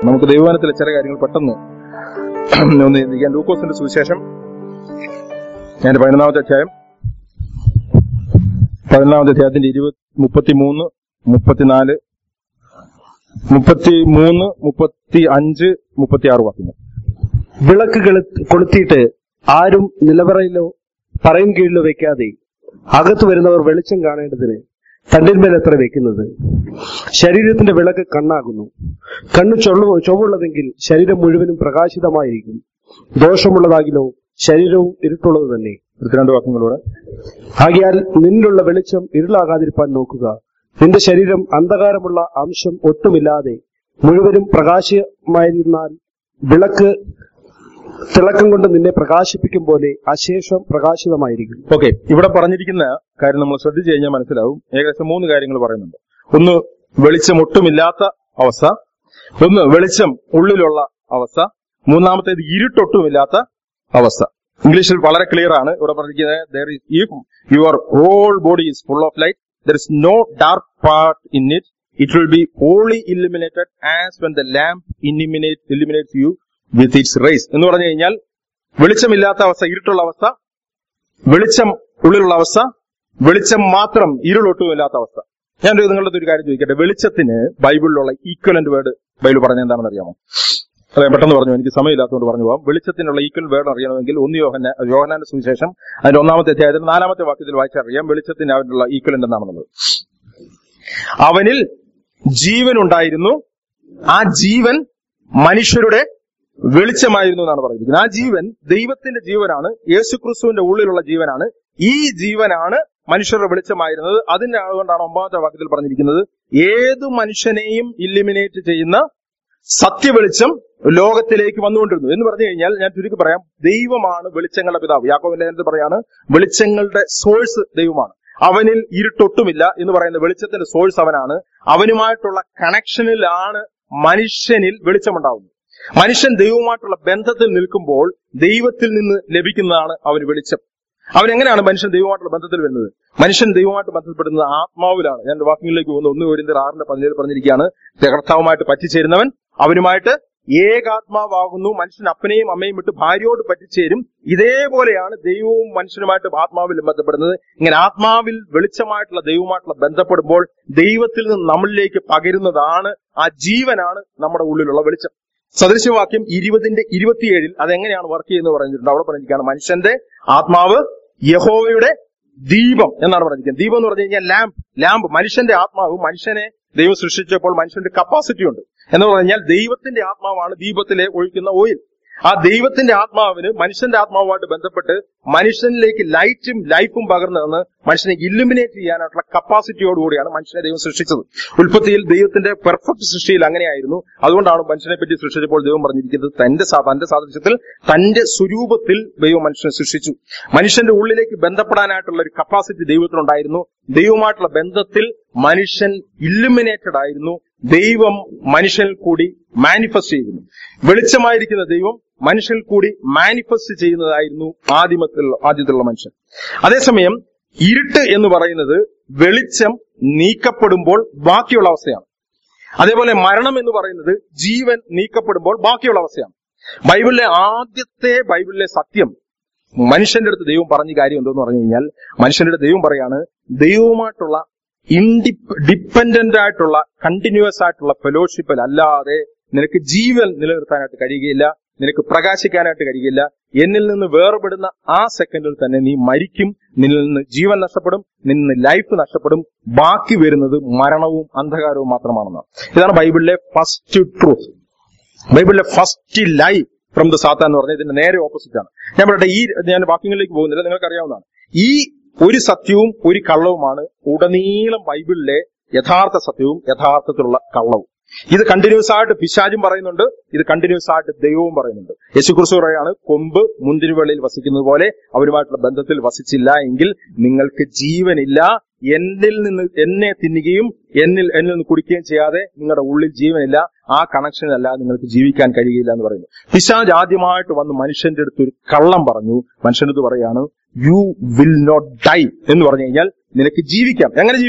നമുക്ക് ദൈവവനത്തിലെ ചില കാര്യങ്ങൾ പെട്ടെന്ന് ഒന്ന് ചിന്തിക്കാം ലൂക്കോസിന്റെ സുവിശേഷം ഞാൻ പതിനൊന്നാമത്തെ അധ്യായം പതിനൊന്നാമത്തെ അധ്യായത്തിന്റെ ഇരുപത് മുപ്പത്തിമൂന്ന് മുപ്പത്തിനാല് മുപ്പത്തി മൂന്ന് മുപ്പത്തി അഞ്ച് മുപ്പത്തി ആറ് വാക്യങ്ങൾ വിളക്ക് കെളു- കൊളുത്തിയിട്ട് ആരും നിലവറയിലോ പറയും കീഴിലോ വെക്കാതെ അകത്തു വരുന്നവർ വെളിച്ചം കാണേണ്ടതിന് തണ്ടിന്മേൽ എത്ര വെക്കുന്നത് ശരീരത്തിന്റെ വിളക്ക് കണ്ണാകുന്നു കണ്ണ് ചൊള്ളു ചൊവ്വുള്ളതെങ്കിൽ ശരീരം മുഴുവനും പ്രകാശിതമായിരിക്കും ദോഷമുള്ളതാകിലോ ശരീരവും ഇരുട്ടുള്ളത് തന്നെ ഇരുപത്തിരണ്ട് വാക്യങ്ങളോടെ ആകിയാൽ നിന്നിലുള്ള വെളിച്ചം ഇരുളാകാതിരിപ്പാൻ നോക്കുക നിന്റെ ശരീരം അന്ധകാരമുള്ള അംശം ഒട്ടുമില്ലാതെ മുഴുവനും പ്രകാശമായിരുന്നാൽ വിളക്ക് തിളക്കം കൊണ്ട് നിന്നെ പ്രകാശിപ്പിക്കും പോലെ അശേഷം പ്രകാശിതമായിരിക്കും ഓക്കെ ഇവിടെ പറഞ്ഞിരിക്കുന്ന കാര്യം നമ്മൾ ശ്രദ്ധിച്ചു കഴിഞ്ഞാൽ മനസ്സിലാവും ഏകദേശം മൂന്ന് കാര്യങ്ങൾ പറയുന്നുണ്ട് ഒന്ന് വെളിച്ചം ഒട്ടുമില്ലാത്ത അവസ്ഥ ഒന്ന് വെളിച്ചം ഉള്ളിലുള്ള അവസ്ഥ മൂന്നാമത്തേത് ഇരുട്ടൊട്ടുമില്ലാത്ത അവസ്ഥ ഇംഗ്ലീഷിൽ വളരെ ക്ലിയർ ആണ് ഇവിടെ പറഞ്ഞിരിക്കുന്നത് there is if your whole body is full of light there is no dark part in it it will be wholly illuminated as when the lamp illuminates illuminates you with its rays എന്ന് പറഞ്ഞു കഴിഞ്ഞാൽ വെളിച്ചമില്ലാത്ത അവസ്ഥ ഇരുട്ടുള്ള അവസ്ഥ വെളിച്ചം ഉള്ളിലുള്ള അവസ്ഥ വെളിച്ചം മാത്രം ഇരുളൊട്ടുമില്ലാത്ത അവസ്ഥ ഞാൻ ഒരു നിങ്ങളുടെ അടുത്ത് ഒരു കാര്യം ചോദിക്കട്ടെ വെളിച്ചത്തിന് ബൈബിളിലുള്ള ഈക്വലന്റ് വേർഡ് ബൈബിൾ പറഞ്ഞ എന്താണെന്ന് അറിയാമോ അതെ പെട്ടെന്ന് പറഞ്ഞു എനിക്ക് സമയമില്ലാത്തതുകൊണ്ട് പറഞ്ഞു പോകാം വെളിച്ചത്തിനുള്ള ഈക്വൽ വേർഡ് അറിയണമെങ്കിൽ ഒന്ന് യോഹന യോഹനാന്റെ സുവിശേഷം അതിന്റെ ഒന്നാമത്തെ അധ്യായത്തിൽ നാലാമത്തെ വാക്യത്തിൽ വായിച്ചറിയാം വെളിച്ചത്തിന് അവനുള്ള ഈക്വലന്റ് എന്താണെന്നുള്ളത് അവനിൽ ജീവൻ ഉണ്ടായിരുന്നു ആ ജീവൻ മനുഷ്യരുടെ വെളിച്ചമായിരുന്നു എന്നാണ് പറഞ്ഞിരിക്കുന്നത് ആ ജീവൻ ദൈവത്തിന്റെ ജീവനാണ് യേശുക്രിസ്തുവിന്റെ ഉള്ളിലുള്ള ജീവനാണ് ഈ ജീവനാണ് മനുഷ്യരുടെ വെളിച്ചമായിരുന്നത് അതിന്റെ അതുകൊണ്ടാണ് ഒമ്പതാമത്തെ വാക്യത്തിൽ പറഞ്ഞിരിക്കുന്നത് ഏതു മനുഷ്യനെയും ഇല്ലിമിനേറ്റ് ചെയ്യുന്ന സത്യവെളിച്ചം ലോകത്തിലേക്ക് വന്നുകൊണ്ടിരുന്നു എന്ന് പറഞ്ഞു കഴിഞ്ഞാൽ ഞാൻ ചുരുക്കി പറയാം ദൈവമാണ് വെളിച്ചങ്ങളുടെ പിതാവ് യാക്കോവിന്റെ ലേഖനത്തിൽ പറയാണ് വെളിച്ചങ്ങളുടെ സോഴ്സ് ദൈവമാണ് അവനിൽ ഇരുട്ടൊട്ടുമില്ല എന്ന് പറയുന്ന വെളിച്ചത്തിന്റെ സോഴ്സ് അവനാണ് അവനുമായിട്ടുള്ള കണക്ഷനിലാണ് മനുഷ്യനിൽ വെളിച്ചമുണ്ടാവുന്നത് മനുഷ്യൻ ദൈവവുമായിട്ടുള്ള ബന്ധത്തിൽ നിൽക്കുമ്പോൾ ദൈവത്തിൽ നിന്ന് ലഭിക്കുന്നതാണ് അവന് വെളിച്ചം അവൻ എങ്ങനെയാണ് മനുഷ്യൻ ദൈവമായിട്ടുള്ള ബന്ധത്തിൽ വരുന്നത് മനുഷ്യൻ ദൈവമായിട്ട് ബന്ധപ്പെടുന്നത് ആത്മാവിലാണ് ഞാൻ വാക്യങ്ങളിലേക്ക് പോകുന്ന ഒന്ന് ഒരു ആറിന്റെ പതിനേഴ് പറഞ്ഞിരിക്കുകയാണ് കർത്താവുമായിട്ട് പറ്റിച്ചേരുന്നവൻ അവനുമായിട്ട് ഏകാത്മാവാകുന്നു മനുഷ്യൻ അപ്പനെയും അമ്മയും വിട്ട് ഭാര്യയോട് പറ്റിച്ചേരും ഇതേപോലെയാണ് ദൈവവും മനുഷ്യനുമായിട്ട് ആത്മാവിൽ ബന്ധപ്പെടുന്നത് ഇങ്ങനെ ആത്മാവിൽ വെളിച്ചമായിട്ടുള്ള ദൈവമായിട്ടുള്ള ബന്ധപ്പെടുമ്പോൾ ദൈവത്തിൽ നിന്ന് നമ്മളിലേക്ക് പകരുന്നതാണ് ആ ജീവനാണ് നമ്മുടെ ഉള്ളിലുള്ള വെളിച്ചം സദൃശവാക്യം ഇരുപതിന്റെ ഇരുപത്തിയേഴിൽ അതെങ്ങനെയാണ് വർക്ക് ചെയ്യുന്നത് പറഞ്ഞിട്ടുണ്ട് അവിടെ പറഞ്ഞിരിക്കുകയാണ് മനുഷ്യന്റെ ആത്മാവ് യഹോവയുടെ ദീപം എന്നാണ് പറഞ്ഞിരിക്കുന്നത് ദീപം എന്ന് പറഞ്ഞു കഴിഞ്ഞാൽ ലാമ്പ് ലാമ്പ് മനുഷ്യന്റെ ആത്മാവ് മനുഷ്യനെ ദൈവം സൃഷ്ടിച്ചപ്പോൾ മനുഷ്യന്റെ കപ്പാസിറ്റി ഉണ്ട് എന്ന് പറഞ്ഞാൽ ദൈവത്തിന്റെ ആത്മാവാണ് ദീപത്തിലെ ഒഴിക്കുന്ന ഓയിൽ ആ ദൈവത്തിന്റെ ആത്മാവിന് മനുഷ്യന്റെ ആത്മാവുമായിട്ട് ബന്ധപ്പെട്ട് മനുഷ്യനിലേക്ക് ലൈറ്റും ലൈഫും പകർന്നു തന്ന് മനുഷ്യനെ ഇല്ലുമിനേറ്റ് ചെയ്യാനായിട്ടുള്ള കപ്പാസിറ്റിയോടുകൂടിയാണ് മനുഷ്യനെ ദൈവം സൃഷ്ടിച്ചത് ഉൽപ്പത്തിയിൽ ദൈവത്തിന്റെ പെർഫെക്റ്റ് സൃഷ്ടിയിൽ അങ്ങനെയായിരുന്നു അതുകൊണ്ടാണ് മനുഷ്യനെ പറ്റി സൃഷ്ടിച്ചപ്പോൾ ദൈവം പറഞ്ഞിരിക്കുന്നത് തന്റെ സാ- തന്റെ സാദൃശ്യത്തിൽ തന്റെ സ്വരൂപത്തിൽ ദൈവം മനുഷ്യനെ സൃഷ്ടിച്ചു മനുഷ്യന്റെ ഉള്ളിലേക്ക് ബന്ധപ്പെടാനായിട്ടുള്ള ഒരു കപ്പാസിറ്റി ദൈവത്തിനുണ്ടായിരുന്നു ദൈവമായിട്ടുള്ള ബന്ധത്തിൽ മനുഷ്യൻ ഇല്ലുമിനേറ്റഡ് ആയിരുന്നു ദൈവം മനുഷ്യനിൽ കൂടി മാനിഫെസ്റ്റ് ചെയ്യുന്നു വെളിച്ചമായിരിക്കുന്ന ദൈവം മനുഷ്യനിൽ കൂടി മാനിഫെസ്റ്റ് ചെയ്യുന്നതായിരുന്നു ആദിമത്തിലുള്ള ആദ്യത്തിലുള്ള മനുഷ്യൻ അതേസമയം ഇരുട്ട് എന്ന് പറയുന്നത് വെളിച്ചം നീക്കപ്പെടുമ്പോൾ ബാക്കിയുള്ള അവസ്ഥയാണ് അതേപോലെ മരണം എന്ന് പറയുന്നത് ജീവൻ നീക്കപ്പെടുമ്പോൾ ബാക്കിയുള്ള അവസ്ഥയാണ് ബൈബിളിലെ ആദ്യത്തെ ബൈബിളിലെ സത്യം മനുഷ്യന്റെ അടുത്ത് ദൈവം പറഞ്ഞ കാര്യം എന്തെന്ന് പറഞ്ഞു കഴിഞ്ഞാൽ മനുഷ്യന്റെ അടുത്ത് ദൈവം പറയാണ് ദൈവവുമായിട്ടുള്ള ഇൻഡി ഡിപ്പെൻഡന്റ് ആയിട്ടുള്ള കണ്ടിന്യൂസ് ആയിട്ടുള്ള ഫെലോഷിപ്പിൽ അല്ലാതെ നിനക്ക് ജീവൻ നിലനിർത്താനായിട്ട് കഴിയുകയില്ല നിനക്ക് പ്രകാശിക്കാനായിട്ട് കഴിയില്ല എന്നിൽ നിന്ന് വേർപെടുന്ന ആ സെക്കൻഡിൽ തന്നെ നീ മരിക്കും നിന്നിൽ നിന്ന് ജീവൻ നഷ്ടപ്പെടും നിന്നിൽ നിന്ന് ലൈഫ് നഷ്ടപ്പെടും ബാക്കി വരുന്നത് മരണവും അന്ധകാരവും മാത്രമാണെന്ന് ഇതാണ് ബൈബിളിലെ ഫസ്റ്റ് ട്രൂത്ത് ബൈബിളിലെ first lie from the Satan എന്ന് പറഞ്ഞാൽ ഇതിന്റെ നേരെ ഓപ്പോസിറ്റ് ആണ് ഞാൻ പറയട്ടെ ഈ ഞാൻ വാക്യങ്ങളിലേക്ക് പോകുന്നില്ല നിങ്ങൾക്ക് അറിയാവുന്നതാണ് ഈ ഒരു സത്യവും ഒരു കള്ളവുമാണ് ഉടനീളം ബൈബിളിലെ യഥാർത്ഥ സത്യവും യഥാർത്ഥത്തിലുള്ള കള്ളവും ഇത് കണ്ടിന്യൂസ് ആയിട്ട് പിശാചും പറയുന്നുണ്ട് ഇത് കണ്ടിന്യൂസ് ആയിട്ട് ദൈവവും പറയുന്നുണ്ട് യേശുക്രിസ്തു പറയാണ് കൊമ്പ് മുന്തിരിവെള്ളിയിൽ വസിക്കുന്നത് പോലെ അവരുമായിട്ടുള്ള ബന്ധത്തിൽ വസിച്ചില്ല എങ്കിൽ നിങ്ങൾക്ക് ജീവനില്ല എന്നിൽ നിന്ന് എന്നെ തിന്നുകയും എന്നിൽ എന്നിൽ നിന്ന് കുടിക്കുകയും ചെയ്യാതെ നിങ്ങളുടെ ഉള്ളിൽ ജീവനില്ല ആ കണക്ഷനല്ല നിങ്ങൾക്ക് ജീവിക്കാൻ കഴിയില്ല എന്ന് പറയുന്നു പിശാജ് ആദ്യമായിട്ട് വന്ന് മനുഷ്യന്റെ അടുത്ത് ഒരു കള്ളം പറഞ്ഞു മനുഷ്യന്റെ അടുത്ത് പറയാണ് യു വിൽ നോട്ട് ഡൈ എന്ന് പറഞ്ഞു കഴിഞ്ഞാൽ നിനക്ക് ജീവിക്കാം എങ്ങനെ ജീവിക്കാം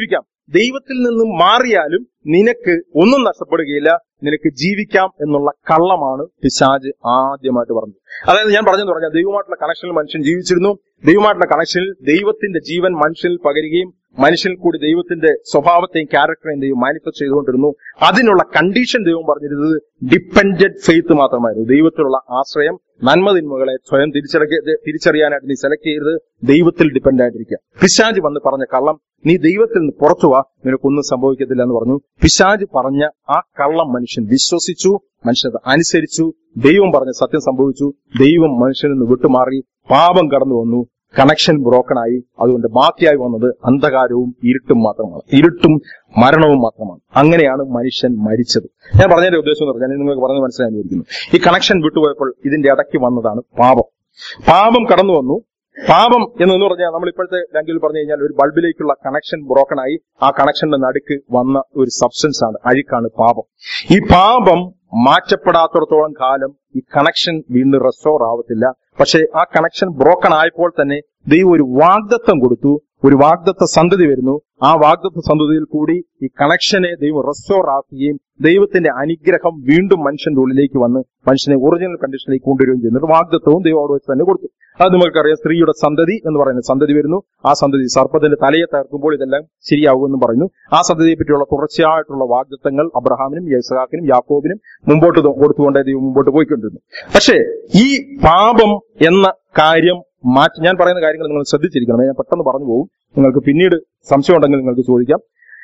ദൈവത്തിൽ നിന്നും മാറിയാലും നിനക്ക് ഒന്നും നഷ്ടപ്പെടുകയില്ല നിനക്ക് ജീവിക്കാം എന്നുള്ള കള്ളമാണ് പിശാജ് ആദ്യമായിട്ട് പറഞ്ഞത് അതായത് ഞാൻ പറഞ്ഞെന്ന് പറഞ്ഞാൽ ദൈവമായിട്ടുള്ള കണക്ഷനിൽ മനുഷ്യൻ ജീവിച്ചിരുന്നു ദൈവമായിട്ടുള്ള കണക്ഷനിൽ ദൈവത്തിന്റെ ജീവൻ മനുഷ്യനിൽ പകരുകയും മനുഷ്യനിൽ കൂടി ദൈവത്തിന്റെ സ്വഭാവത്തെയും ക്യാരക്ടറെയും ദൈവം മാനിഫെസ്റ്റ് ചെയ്തുകൊണ്ടിരുന്നു അതിനുള്ള കണ്ടീഷൻ ദൈവം പറഞ്ഞിരുന്നത് ഡിപ്പെൻഡന്റ് ഫെയ്ത്ത് മാത്രമായിരുന്നു ദൈവത്തിലുള്ള ആശ്രയം നന്മതിന്മകളെ സ്വയം തിരിച്ചറിയ തിരിച്ചറിയാനായിട്ട് നീ സെലക്ട് ചെയ്യരുത് ദൈവത്തിൽ ഡിപ്പെൻഡ് ആയിട്ടിരിക്കുക പിശാജ് വന്ന് പറഞ്ഞ കള്ളം നീ ദൈവത്തിൽ നിന്ന് പുറത്തു വാ നിനക്കൊന്നും സംഭവിക്കത്തില്ല എന്ന് പറഞ്ഞു പിശാജ് പറഞ്ഞ ആ കള്ളം മനുഷ്യൻ വിശ്വസിച്ചു മനുഷ്യൻ അത് അനുസരിച്ചു ദൈവം പറഞ്ഞ സത്യം സംഭവിച്ചു ദൈവം മനുഷ്യനിൽ നിന്ന് വിട്ടുമാറി പാപം കടന്നു വന്നു കണക്ഷൻ ബ്രോക്കൺ ആയി അതുകൊണ്ട് ബാക്കിയായി വന്നത് അന്ധകാരവും ഇരുട്ടും മാത്രമാണ് ഇരുട്ടും മരണവും മാത്രമാണ് അങ്ങനെയാണ് മനുഷ്യൻ മരിച്ചത് ഞാൻ പറഞ്ഞതിന്റെ ഉദ്ദേശം എന്ന് പറഞ്ഞാൽ നിങ്ങൾക്ക് പറഞ്ഞത് മനസ്സിലായി വിചാരിക്കുന്നു ഈ കണക്ഷൻ വിട്ടുപോയപ്പോൾ ഇതിന്റെ ഇടയ്ക്ക് വന്നതാണ് പാപം പാപം കടന്നു വന്നു പാപം എന്ന് പറഞ്ഞാൽ നമ്മൾ ഇപ്പോഴത്തെ ലാംഗ്വേജിൽ പറഞ്ഞു കഴിഞ്ഞാൽ ഒരു ബൾബിലേക്കുള്ള കണക്ഷൻ ബ്രോക്കൺ ആയി ആ കണക്ഷന്റെ നടുക്ക് വന്ന ഒരു സബ്സ്റ്റൻസ് ആണ് അഴുക്കാണ് പാപം ഈ പാപം മാറ്റപ്പെടാത്തിടത്തോളം കാലം ഈ കണക്ഷൻ വീണ്ടും റെസ്റ്റോർ ആവത്തില്ല പക്ഷേ ആ കണക്ഷൻ ബ്രോക്കൺ ആയപ്പോൾ തന്നെ ദൈവം ഒരു വാഗ്ദത്തം കൊടുത്തു ഒരു വാഗ്ദത്ത സന്തതി വരുന്നു ആ വാഗ്ദത്ത സന്തതിയിൽ കൂടി ഈ കണക്ഷനെ ദൈവം റെസ്റ്റോർ ആക്കുകയും ദൈവത്തിന്റെ അനുഗ്രഹം വീണ്ടും മനുഷ്യന്റെ ഉള്ളിലേക്ക് വന്ന് മനുഷ്യനെ ഒറിജിനൽ കണ്ടീഷനിലേക്ക് കൊണ്ടുവരികയും ചെയ്യുന്നു ഒരു വാഗ്ദത്തവും ദൈവം അവിടെ വെച്ച് തന്നെ കൊടുത്തു അത് നിങ്ങൾക്കറിയാം സ്ത്രീയുടെ സന്തതി എന്ന് പറയുന്ന സന്തതി വരുന്നു ആ സന്തതി സർപ്പത്തിന്റെ തലയെ തകർക്കുമ്പോൾ ഇതെല്ലാം ശരിയാകുമെന്ന് പറയുന്നു ആ സന്തതിയെ പറ്റിയുള്ള തുടർച്ചയായിട്ടുള്ള വാഗ്ദത്തങ്ങൾ അബ്രഹാമിനും യേസഹാക്കിനും യാക്കോബിനും മുമ്പോട്ട് ത- കൊടുത്തുകൊണ്ടേ ദൈവം മുമ്പോട്ട് പോയിക്കൊണ്ടിരുന്നു പക്ഷേ ഈ പാപം എന്ന കാര്യം മാറ്റി ഞാൻ പറയുന്ന കാര്യങ്ങൾ നിങ്ങൾ ശ്രദ്ധിച്ചിരിക്കണം ഞാൻ പെട്ടെന്ന് പറഞ്ഞു പോകും നിങ്ങൾക്ക് പിന്നീട് സംശയം ഉണ്ടെങ്കിൽ നിങ്ങൾക്ക് ചോദിക്കാം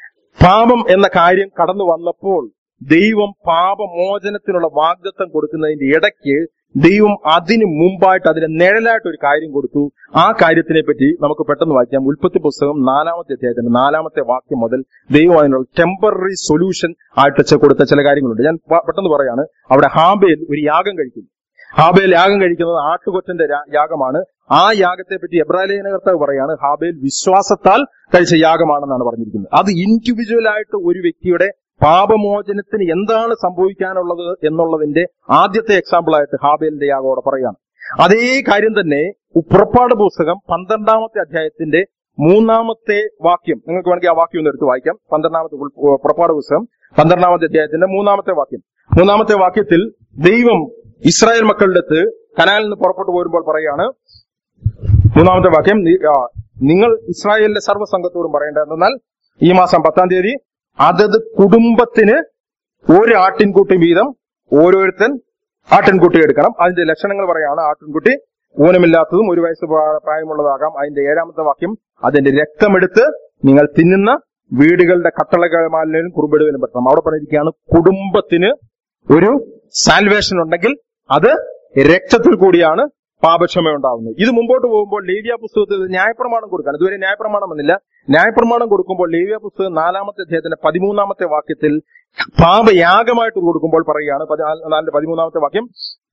പാപം എന്ന കാര്യം കടന്നു വന്നപ്പോൾ ദൈവം പാപമോചനത്തിനുള്ള വാഗ്ദത്തം കൊടുക്കുന്നതിന്റെ ഇടയ്ക്ക് ദൈവം അതിന് മുമ്പായിട്ട് അതിന് നിഴലായിട്ട് ഒരു കാര്യം കൊടുത്തു ആ കാര്യത്തിനെ പറ്റി നമുക്ക് പെട്ടെന്ന് വായിക്കാം ഉൽപ്പത്തി പുസ്തകം നാലാമത്തെ അധ്യായത്തിന്റെ നാലാമത്തെ വാക്യം മുതൽ ദൈവം അതിനുള്ള ടെമ്പററി സൊല്യൂഷൻ ആയിട്ട് ചെ- കൊടുത്ത ചില കാര്യങ്ങളുണ്ട് ഞാൻ പ- പെട്ടെന്ന് പറയാണ് അവിടെ ഹാബേൽ ഒരു യാഗം കഴിക്കുന്നു ഹാബേൽ യാഗം കഴിക്കുന്നത് ആട്ടുകൊറ്റന്റെ രാ- യാഗമാണ് ആ യാഗത്തെ പറ്റി എബ്രാലേന കർത്താവ് പറയാണ് ഹാബേൽ വിശ്വാസത്താൽ കഴിച്ച യാഗമാണെന്നാണ് പറഞ്ഞിരിക്കുന്നത് അത് ഇൻഡിവിജ്വൽ ആയിട്ട് ഒരു വ്യക്തിയുടെ പാപമോചനത്തിന് എന്താണ് സംഭവിക്കാനുള്ളത് എന്നുള്ളതിന്റെ ആദ്യത്തെ എക്സാമ്പിൾ ആയിട്ട് ഹാബേലിന്റെ യാഗം അവിടെ പറയുകയാണ് അതേ കാര്യം തന്നെ പുറപ്പാട് പുസ്തകം പന്ത്രണ്ടാമത്തെ അധ്യായത്തിന്റെ മൂന്നാമത്തെ വാക്യം നിങ്ങൾക്ക് വേണമെങ്കിൽ ആ വാക്യം ഒന്ന് എടുത്ത് വായിക്കാം പന്ത്രണ്ടാമത്തെ ഉൾ- പുറപ്പാട് പുസ്തകം പന്ത്രണ്ടാമത്തെ അധ്യായത്തിന്റെ മൂന്നാമത്തെ വാക്യം മൂന്നാമത്തെ വാക്യത്തിൽ ദൈവം ഇസ്രായേൽ മക്കളുടെ അടുത്ത് കനാലിൽ നിന്ന് പുറപ്പെട്ടു പോരുമ്പോൾ പറയാണ് മൂന്നാമത്തെ വാക്യം നി- ആ, നിങ്ങൾ ഇസ്രായേലിലെ സർവ്വസംഘത്തോടും പറയേണ്ടതെന്നാൽ ഈ മാസം പത്താം തീയതി അതത് കുടുംബത്തിന് ഒരു ആട്ടിൻകുട്ടി വീതം ഓരോരുത്തൻ ആട്ടിൻകുട്ടി എടുക്കണം അതിന്റെ ലക്ഷണങ്ങൾ പറയാണ് ആട്ടിൻകുട്ടി ഊനമില്ലാത്തതും ഒരു വയസ്സ് പ്രാ- പ്രായമുള്ളതാകാം അതിന്റെ ഏഴാമത്തെ വാക്യം അതിന്റെ രക്തമെടുത്ത് നിങ്ങൾ തിന്നുന്ന വീടുകളുടെ കട്ടളകമാലിനും കുറുമ്പിടുവിനും പറ്റണം അവിടെ പറഞ്ഞിരിക്കുകയാണ് കുടുംബത്തിന് ഒരു സാൽവേഷൻ ഉണ്ടെങ്കിൽ അത് രക്തത്തിൽ കൂടിയാണ് പാപക്ഷമ ഉണ്ടാവുന്നത് ഇത് മുമ്പോട്ട് പോകുമ്പോൾ ലേവ്യ പുസ്തകത്തിൽ ന്യായപ്രമാണം കൊടുക്കാൻ ഇതുവരെ ന്യായപ്രമാണം വന്നില്ല ന്യായപ്രമാണം കൊടുക്കുമ്പോൾ ലേവ്യ പുസ്തകം നാലാമത്തെ അധ്യായത്തിന്റെ പതിമൂന്നാമത്തെ വാക്യത്തിൽ പാപയാഗമായിട്ട് കൊടുക്കുമ്പോൾ പറയുകയാണ് പതി- നാലിന്റെ പതിമൂന്നാമത്തെ വാക്യം